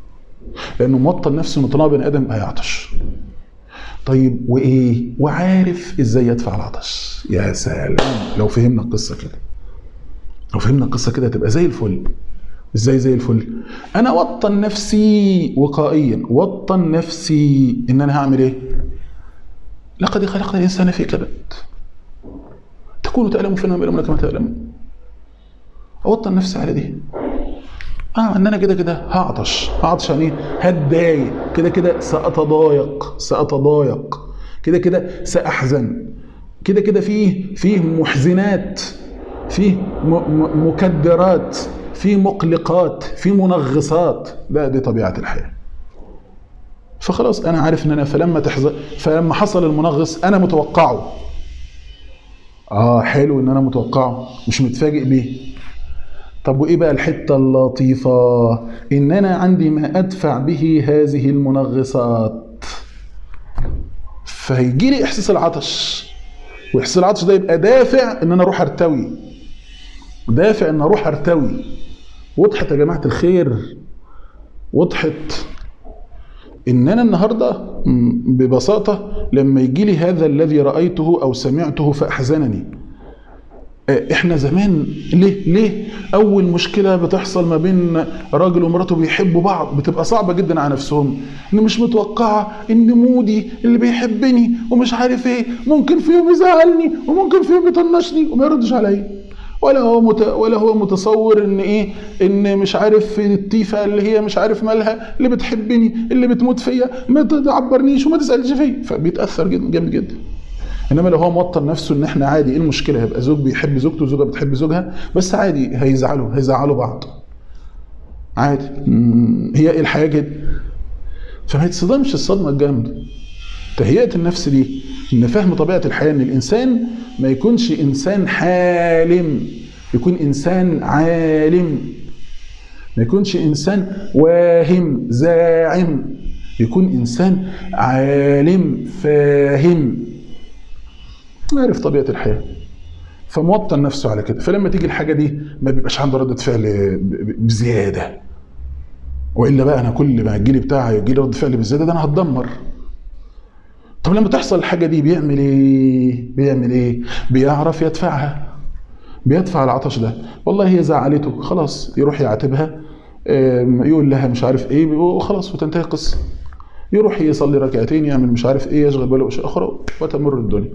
لانه موطن نفسه انه طالما بني ادم هيعطش طيب وايه وعارف ازاي يدفع العطش يا سلام لو فهمنا القصه كده لو فهمنا القصه كده تبقى زي الفل ازاي زي الفل انا وطن نفسي وقائيا وطن نفسي ان انا هعمل ايه لقد خلقنا الانسان في كبد تكون تألم فينا يألمون كما تألم اوطن نفسي على دي اه ان انا كده كده هعطش هعطش يعني ايه هتضايق كده كده ساتضايق ساتضايق كده كده ساحزن كده كده فيه فيه محزنات فيه م- م- مكدرات فيه مقلقات فيه منغصات ده دي طبيعه الحياه فخلاص انا عارف ان انا فلما تحزن فلما حصل المنغص انا متوقعه اه حلو ان انا متوقعه مش متفاجئ بيه طب وايه بقى الحته اللطيفه ان انا عندي ما ادفع به هذه المنغصات فهيجي لي احساس العطش واحساس العطش ده يبقى دافع ان انا اروح ارتوي دافع ان اروح ارتوي وضحت يا جماعه الخير وضحت ان انا النهارده م، ببساطه لما يجي لي هذا الذي رايته او سمعته فاحزنني آه، احنا زمان ليه ليه اول مشكله بتحصل ما بين راجل ومراته بيحبوا بعض بتبقى صعبه جدا على نفسهم ان مش متوقعه ان مودي اللي بيحبني ومش عارف ايه ممكن في يوم يزعلني وممكن في يوم يطنشني وما يردش عليا ولا هو مت... ولا هو متصور ان ايه ان مش عارف التيفه اللي هي مش عارف مالها اللي بتحبني اللي بتموت فيا ما تعبرنيش وما تسالش فيا فبيتاثر جدا جامد جدا انما لو هو موطن نفسه ان احنا عادي ايه المشكله هيبقى زوج بيحب زوجته وزوجه بتحب زوجها بس عادي هيزعلوا هيزعلوا بعض عادي مم، هي ايه الحياه كده فما يتصدمش الصدمه الجامده تهيئه النفس دي ان فهم طبيعه الحياه ان الانسان ما يكونش انسان حالم يكون انسان عالم ما يكونش انسان واهم زاعم يكون انسان عالم فاهم عارف طبيعه الحياه فموطن نفسه على كده فلما تيجي الحاجه دي ما بيبقاش عنده رده فعل ب- ب- بزياده والا بقى انا كل ما يجي لي بتاع يجي لي رد فعل بزياده ده انا هتدمر طب لما تحصل الحاجه دي بيعمل ايه بيعمل ايه بيعرف يدفعها بيدفع العطش ده والله هي زعلته خلاص يروح يعاتبها آم، يقول لها مش عارف ايه وخلاص وتنتهي القصه يروح يصلي ركعتين يعمل مش عارف ايه يشغل باله باشياء اخرى وتمر الدنيا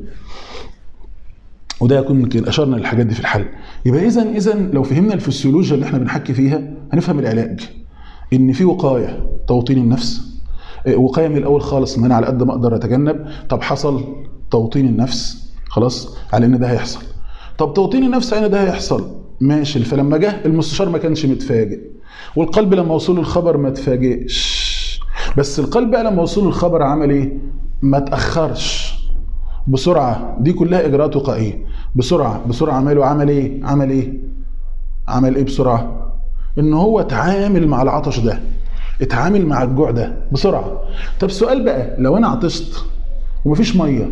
وده يكون يمكن اشرنا للحاجات دي في الحل يبقى اذا اذا لو فهمنا الفسيولوجيا اللي احنا بنحكي فيها هنفهم العلاج ان في وقايه توطين النفس آه، وقايه من الاول خالص ان انا على قد ما اقدر اتجنب طب حصل توطين النفس خلاص على ان ده هيحصل طب توطين النفس على ان ده هيحصل ماشي فلما جه المستشار ما كانش متفاجئ والقلب لما وصل له الخبر ما اتفاجئش بس القلب بقى لما وصل له الخبر عمل ايه ما تاخرش بسرعه دي كلها اجراءات وقائيه بسرعه بسرعه عمله عمل ايه عمل ايه عمل ايه بسرعه ان هو اتعامل مع العطش ده اتعامل مع الجوع ده بسرعه طب سؤال بقى لو انا عطشت ومفيش ميه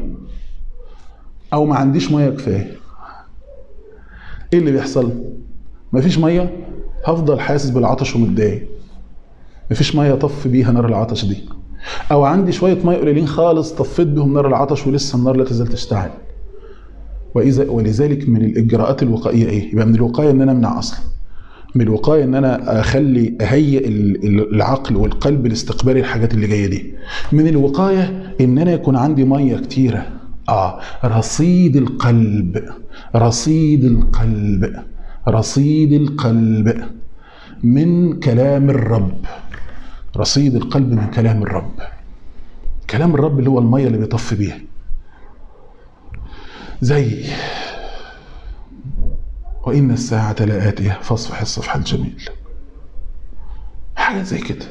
او ما عنديش ميه كفايه ايه اللي بيحصل مفيش ميه هفضل حاسس بالعطش ومتضايق مفيش ميه طف بيها نار العطش دي او عندي شويه ميه قليلين خالص طفيت بيهم نار العطش ولسه النار لا تزال تشتعل واذا ولذلك من الاجراءات الوقائيه ايه يبقى من الوقايه ان انا امنع اصلا من الوقايه ان انا اخلي اهيئ ال- ال- العقل والقلب لاستقبال الحاجات اللي جايه دي من الوقايه ان انا يكون عندي ميه كتيره اه رصيد القلب رصيد القلب رصيد القلب من كلام الرب رصيد القلب من كلام الرب كلام الرب اللي هو الميه اللي بيطفي بيها زي وإن الساعة لآتية فاصفح الصفح الجميل حاجة زي كده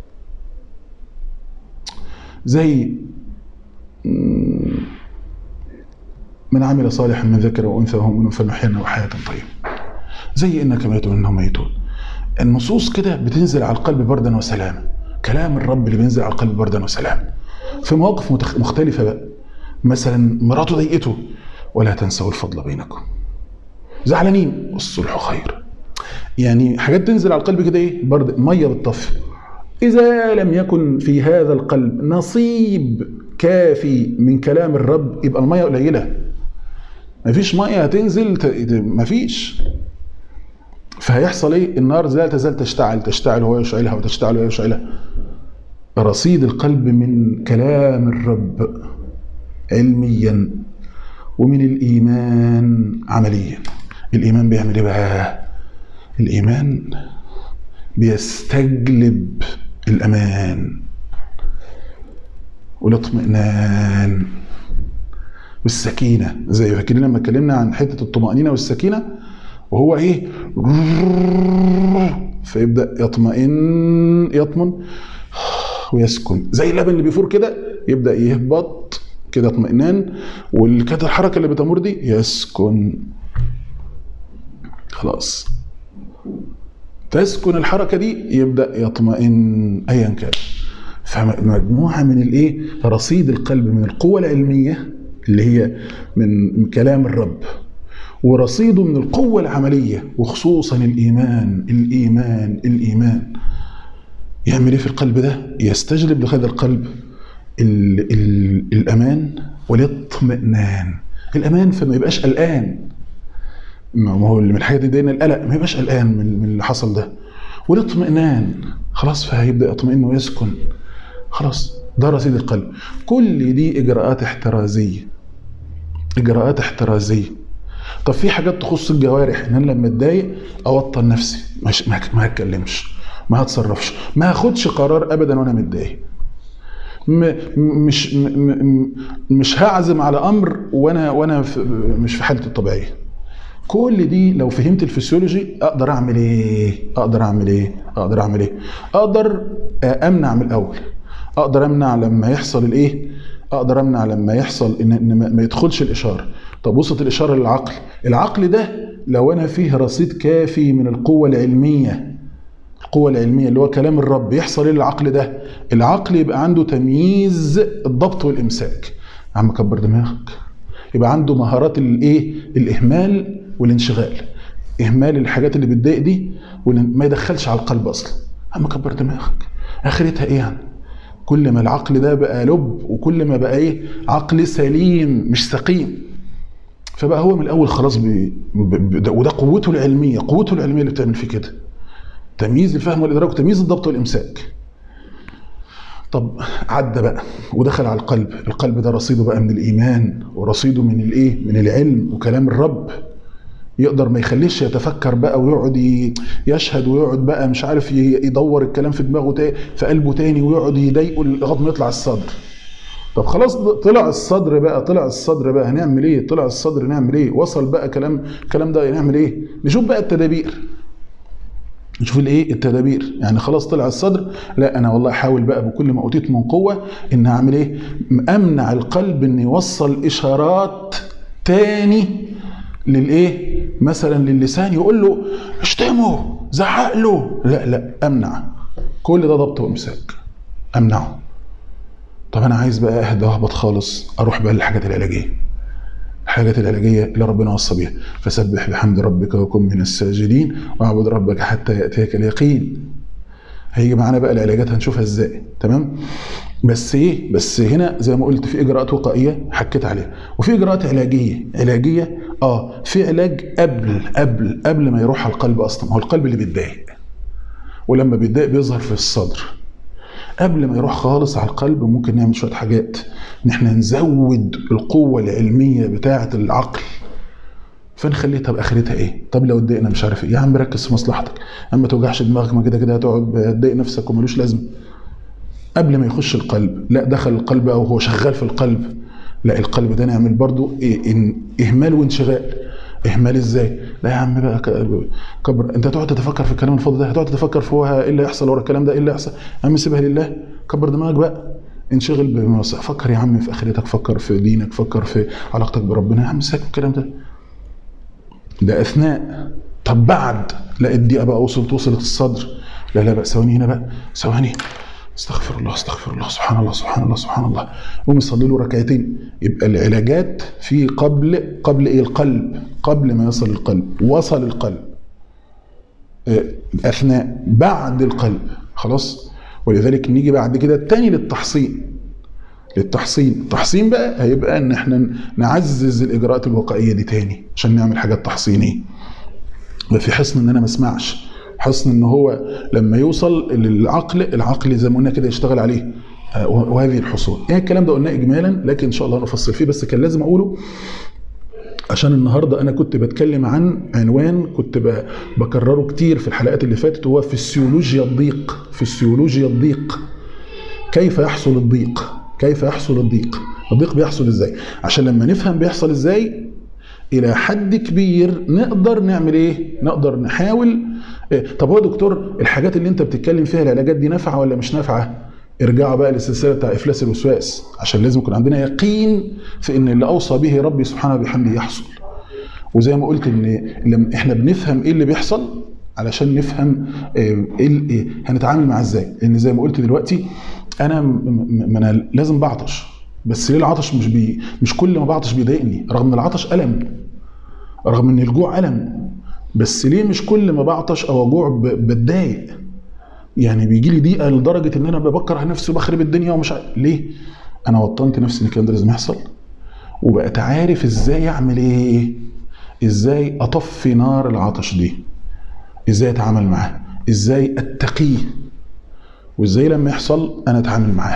زي مم، من عمل صالحا من ذكر وأنثى وهو مؤمن فلنحيينه حياة طيبة زي إنك ميت وإنهم ميتون النصوص كده بتنزل على القلب بردا وسلاما كلام الرب اللي بينزل على القلب بردا وسلاما في مواقف متخ- مختلفة بقى مثلا مراته ضايقته ولا تنسوا الفضل بينكم زعلانين والصلح خير يعني حاجات تنزل على القلب كده ايه برد ميه بتطفي إذا لم يكن في هذا القلب نصيب كافي من كلام الرب يبقى المية قليلة مفيش مية هتنزل ت- مفيش فهيحصل ايه النار لا تزال تشتعل تشتعل وهو يشعلها وتشتعل وهو يشعلها رصيد القلب من كلام الرب علميا ومن الايمان عمليا الايمان بيعمل ايه بقى الايمان بيستجلب الامان والاطمئنان والسكينه زي فاكرين لما اتكلمنا عن حته الطمانينه والسكينه وهو ايه فيبدا يطمئن يطمن ويسكن زي اللبن اللي بيفور كده يبدا يهبط كده اطمئنان والكانت الحركه اللي بتمر دي يسكن خلاص تسكن الحركه دي يبدا يطمئن ايا كان فمجموعه من الايه رصيد القلب من القوه العلميه اللي هي من كلام الرب ورصيده من القوه العمليه وخصوصا الايمان الايمان الايمان يعمل ايه في القلب ده يستجلب لهذا القلب ال ال الامان والاطمئنان الامان فما يبقاش قلقان ما هو من الحاجات دي دايما القلق ما يبقاش قلقان من, من اللي حصل ده والاطمئنان خلاص فهيبدا يطمئن ويسكن خلاص ده رصيد القلب كل دي اجراءات احترازيه اجراءات احترازيه طب في حاجات تخص الجوارح ان انا لما اتضايق اوطن نفسي مش ما هتكلمش ما هتصرفش ما هاخدش قرار ابدا وانا متضايق م- مش م- م- مش هعزم على امر وانا وانا في مش في حالتي الطبيعيه كل دي لو فهمت الفسيولوجي اقدر اعمل ايه اقدر اعمل ايه اقدر اعمل ايه اقدر امنع من الاول اقدر امنع لما يحصل الايه اقدر امنع لما يحصل ان, إن ما- ما يدخلش الاشاره طب وصلت الاشاره للعقل العقل ده لو انا فيه رصيد كافي من القوه العلميه القوة العلمية اللي هو كلام الرب يحصل ايه للعقل ده؟ العقل يبقى عنده تمييز الضبط والامساك. يا عم كبر دماغك. يبقى عنده مهارات الايه؟ الاهمال والانشغال. اهمال الحاجات اللي بتضايق دي وما يدخلش على القلب اصلا. يا عم كبر دماغك. اخرتها ايه يعني؟ كل ما العقل ده بقى لب وكل ما بقى ايه؟ عقل سليم مش سقيم. فبقى هو من الاول خلاص بي ب- ب- وده قوته العلميه، قوته العلميه اللي بتعمل فيه كده. تمييز الفهم والادراك وتمييز الضبط والامساك طب عدى بقى ودخل على القلب القلب ده رصيده بقى من الايمان ورصيده من الايه من العلم وكلام الرب يقدر ما يخليش يتفكر بقى ويقعد ي- يشهد ويقعد بقى مش عارف ي- يدور الكلام في دماغه تا- في قلبه تاني ويقعد يضايقه لغايه ما يطلع الصدر طب خلاص طلع الصدر بقى طلع الصدر بقى هنعمل ايه طلع الصدر نعمل ايه وصل بقى كلام الكلام ده نعمل ايه نشوف بقى التدابير نشوف الايه التدابير يعني خلاص طلع الصدر لا انا والله احاول بقى بكل ما اوتيت من قوه ان اعمل ايه امنع القلب ان يوصل اشارات تاني للايه مثلا للسان يقول له اشتمه زعق له لا لا امنع كل ده ضبط وامساك امنعه طب انا عايز بقى اهدى واهبط خالص اروح بقى للحاجات العلاجيه الحاجات العلاجيه اللي ربنا وصى بيها فسبح بحمد ربك وكن من الساجدين واعبد ربك حتى ياتيك اليقين هيجي معانا بقى العلاجات هنشوفها ازاي تمام بس ايه بس هنا زي ما قلت في اجراءات وقائيه حكيت عليها وفي اجراءات علاجيه علاجيه اه في علاج قبل قبل قبل ما يروح على القلب اصلا هو القلب اللي بيتضايق ولما بيتضايق بيظهر في الصدر قبل ما يروح خالص على القلب ممكن نعمل شويه حاجات ان احنا نزود القوه العلميه بتاعه العقل فنخليه طب اخرتها ايه؟ طب لو اتضايقنا مش عارف ايه يا عم ركز في مصلحتك يا عم ما توجعش دماغك ما كده كده هتقعد تضايق نفسك وملوش لازمه قبل ما يخش القلب لا دخل القلب او هو شغال في القلب لا القلب ده نعمل برضو إيه إن اهمال وانشغال اهمال ازاي لا يا عم بقى ك- كبر انت هتقعد تتفكر في الكلام الفاضي ده هتقعد تتفكر في هو ايه اللي هيحصل ورا الكلام ده ايه اللي هيحصل يا عم سيبها لله كبر دماغك بقى انشغل بمص- فكر يا عم في اخرتك فكر في دينك فكر في علاقتك بربنا يا عم ساكت الكلام ده ده اثناء طب بعد لا الدقيقه بقى وصلت وصلت الصدر لا لا بقى ثواني هنا بقى ثواني استغفر الله استغفر الله سبحان الله سبحان الله سبحان الله قوم يصلي له ركعتين يبقى العلاجات في قبل قبل ايه القلب قبل ما يصل القلب وصل القلب آه، اثناء بعد القلب خلاص ولذلك نيجي بعد كده التاني للتحصين للتحصين التحصين بقى هيبقى ان احنا نعزز الاجراءات الوقائيه دي تاني عشان نعمل حاجات تحصينيه يبقى في حصن ان انا ما اسمعش حصن ان هو لما يوصل للعقل العقل زي ما قلنا كده يشتغل عليه آه، وهذه الحصول يعني الكلام ده قلناه اجمالا لكن ان شاء الله نفصل فيه بس كان لازم اقوله عشان النهارده انا كنت بتكلم عن عنوان كنت ب- بكرره كتير في الحلقات اللي فاتت هو فسيولوجيا الضيق فسيولوجيا الضيق كيف يحصل الضيق كيف يحصل الضيق الضيق بيحصل ازاي عشان لما نفهم بيحصل ازاي الى حد كبير نقدر نعمل ايه نقدر نحاول إيه؟ طب هو يا دكتور الحاجات اللي انت بتتكلم فيها العلاجات دي نافعه ولا مش نافعه ارجعوا بقى للسلسله بتاع افلاس الوسواس عشان لازم يكون عندنا يقين في ان اللي اوصى به ربي سبحانه وبحمده يحصل وزي ما قلت ان لما احنا بنفهم ايه اللي بيحصل علشان نفهم آه، ايه ال- إيه هنتعامل معاه ازاي لان زي ما قلت دلوقتي انا م- م- ما انا لازم بعطش بس ليه العطش مش بي مش كل ما بعطش بيضايقني رغم ان العطش الم رغم ان الجوع الم بس ليه مش كل ما بعطش او اجوع ب- بتضايق يعني بيجي لي ضيقه لدرجه ان انا بكره نفسي وبخرب الدنيا ومش عارف ليه انا وطنت نفسي ان الكلام ده لازم يحصل وبقيت عارف ازاي اعمل ايه ازاي اطفي نار العطش دي ازاي اتعامل معاه ازاي اتقيه وازاي لما يحصل انا اتعامل معاه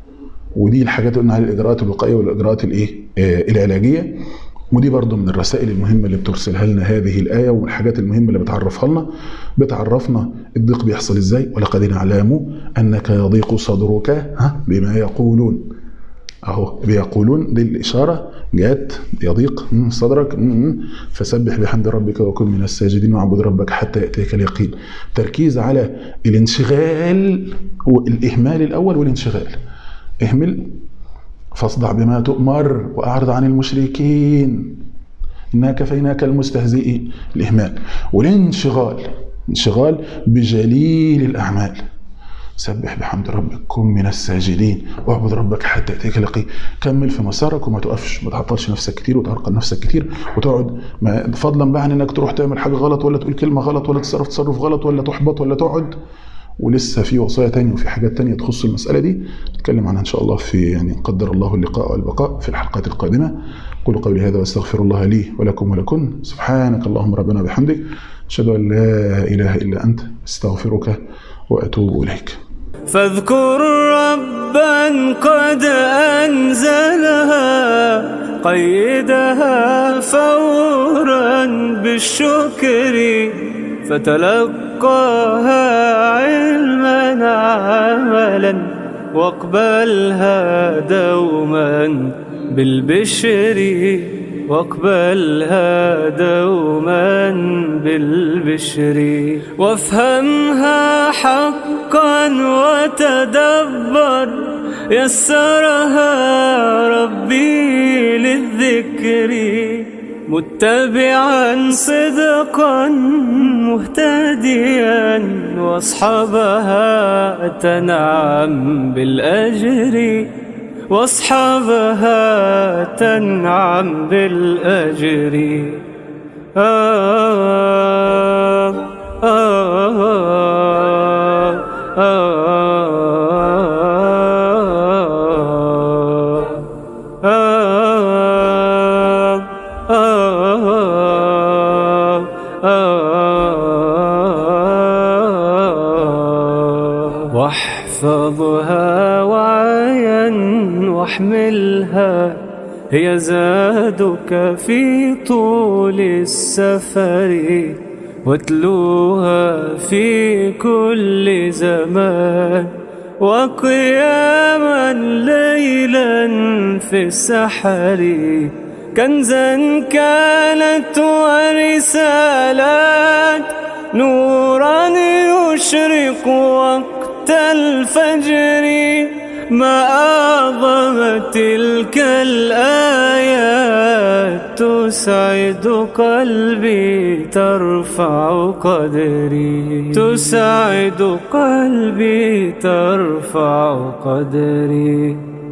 ودي الحاجات اللي قلنا عليها الاجراءات الوقائيه والاجراءات الايه آه العلاجيه ودي برضو من الرسائل المهمه اللي بترسلها لنا هذه الايه والحاجات المهمه اللي بتعرفها لنا بتعرفنا الضيق بيحصل ازاي ولقد نعلم انك يضيق صدرك ها بما يقولون اهو بيقولون دي الاشاره جت يضيق مم، صدرك مم، مم. فسبح بحمد ربك وكن من الساجدين واعبد ربك حتى ياتيك اليقين تركيز على الانشغال والاهمال الاول والانشغال اهمل فاصدع بما تؤمر واعرض عن المشركين انا كفيناك المستهزئين الاهمال والانشغال انشغال بجليل الاعمال سبح بحمد ربك كن من الساجدين واعبد ربك حتى ياتيك اليقين كمل في مسارك وما تقفش ما تعطلش نفسك كتير وتعرقل نفسك كتير وتقعد ما فضلا بقى عن انك تروح تعمل حاجه غلط ولا تقول كلمه غلط ولا تتصرف تصرف غلط ولا تحبط ولا تقعد ولسه في وصايا تانية وفي حاجات تانية تخص المسألة دي نتكلم عنها إن شاء الله في يعني قدر الله اللقاء والبقاء في الحلقات القادمة قولوا قولي هذا واستغفر الله لي ولكم ولكن سبحانك اللهم ربنا وبحمدك أشهد أن لا إله إلا أنت أستغفرك وأتوب إليك فاذكر ربا قد أنزلها قيدها فورا بالشكر فتلقاها علما عملا واقبلها دوما بالبشر واقبلها دوما بالبشر وافهمها حقا وتدبر يسرها ربي للذكر متبعا صدقا مهتديا واصحابها تنعم بالاجر واصحابها تنعم بالاجر آه آه آه آه آه آه واحفظها وعيا واحملها هي زادك في طول السفر واتلوها في كل زمان وقياما ليلا في السحر كنزا كانت ورسالات نورا يشرق وقت الفجر ما أعظم تلك الآيات تسعد قلبي ترفع قدري تسعد قلبي ترفع قدري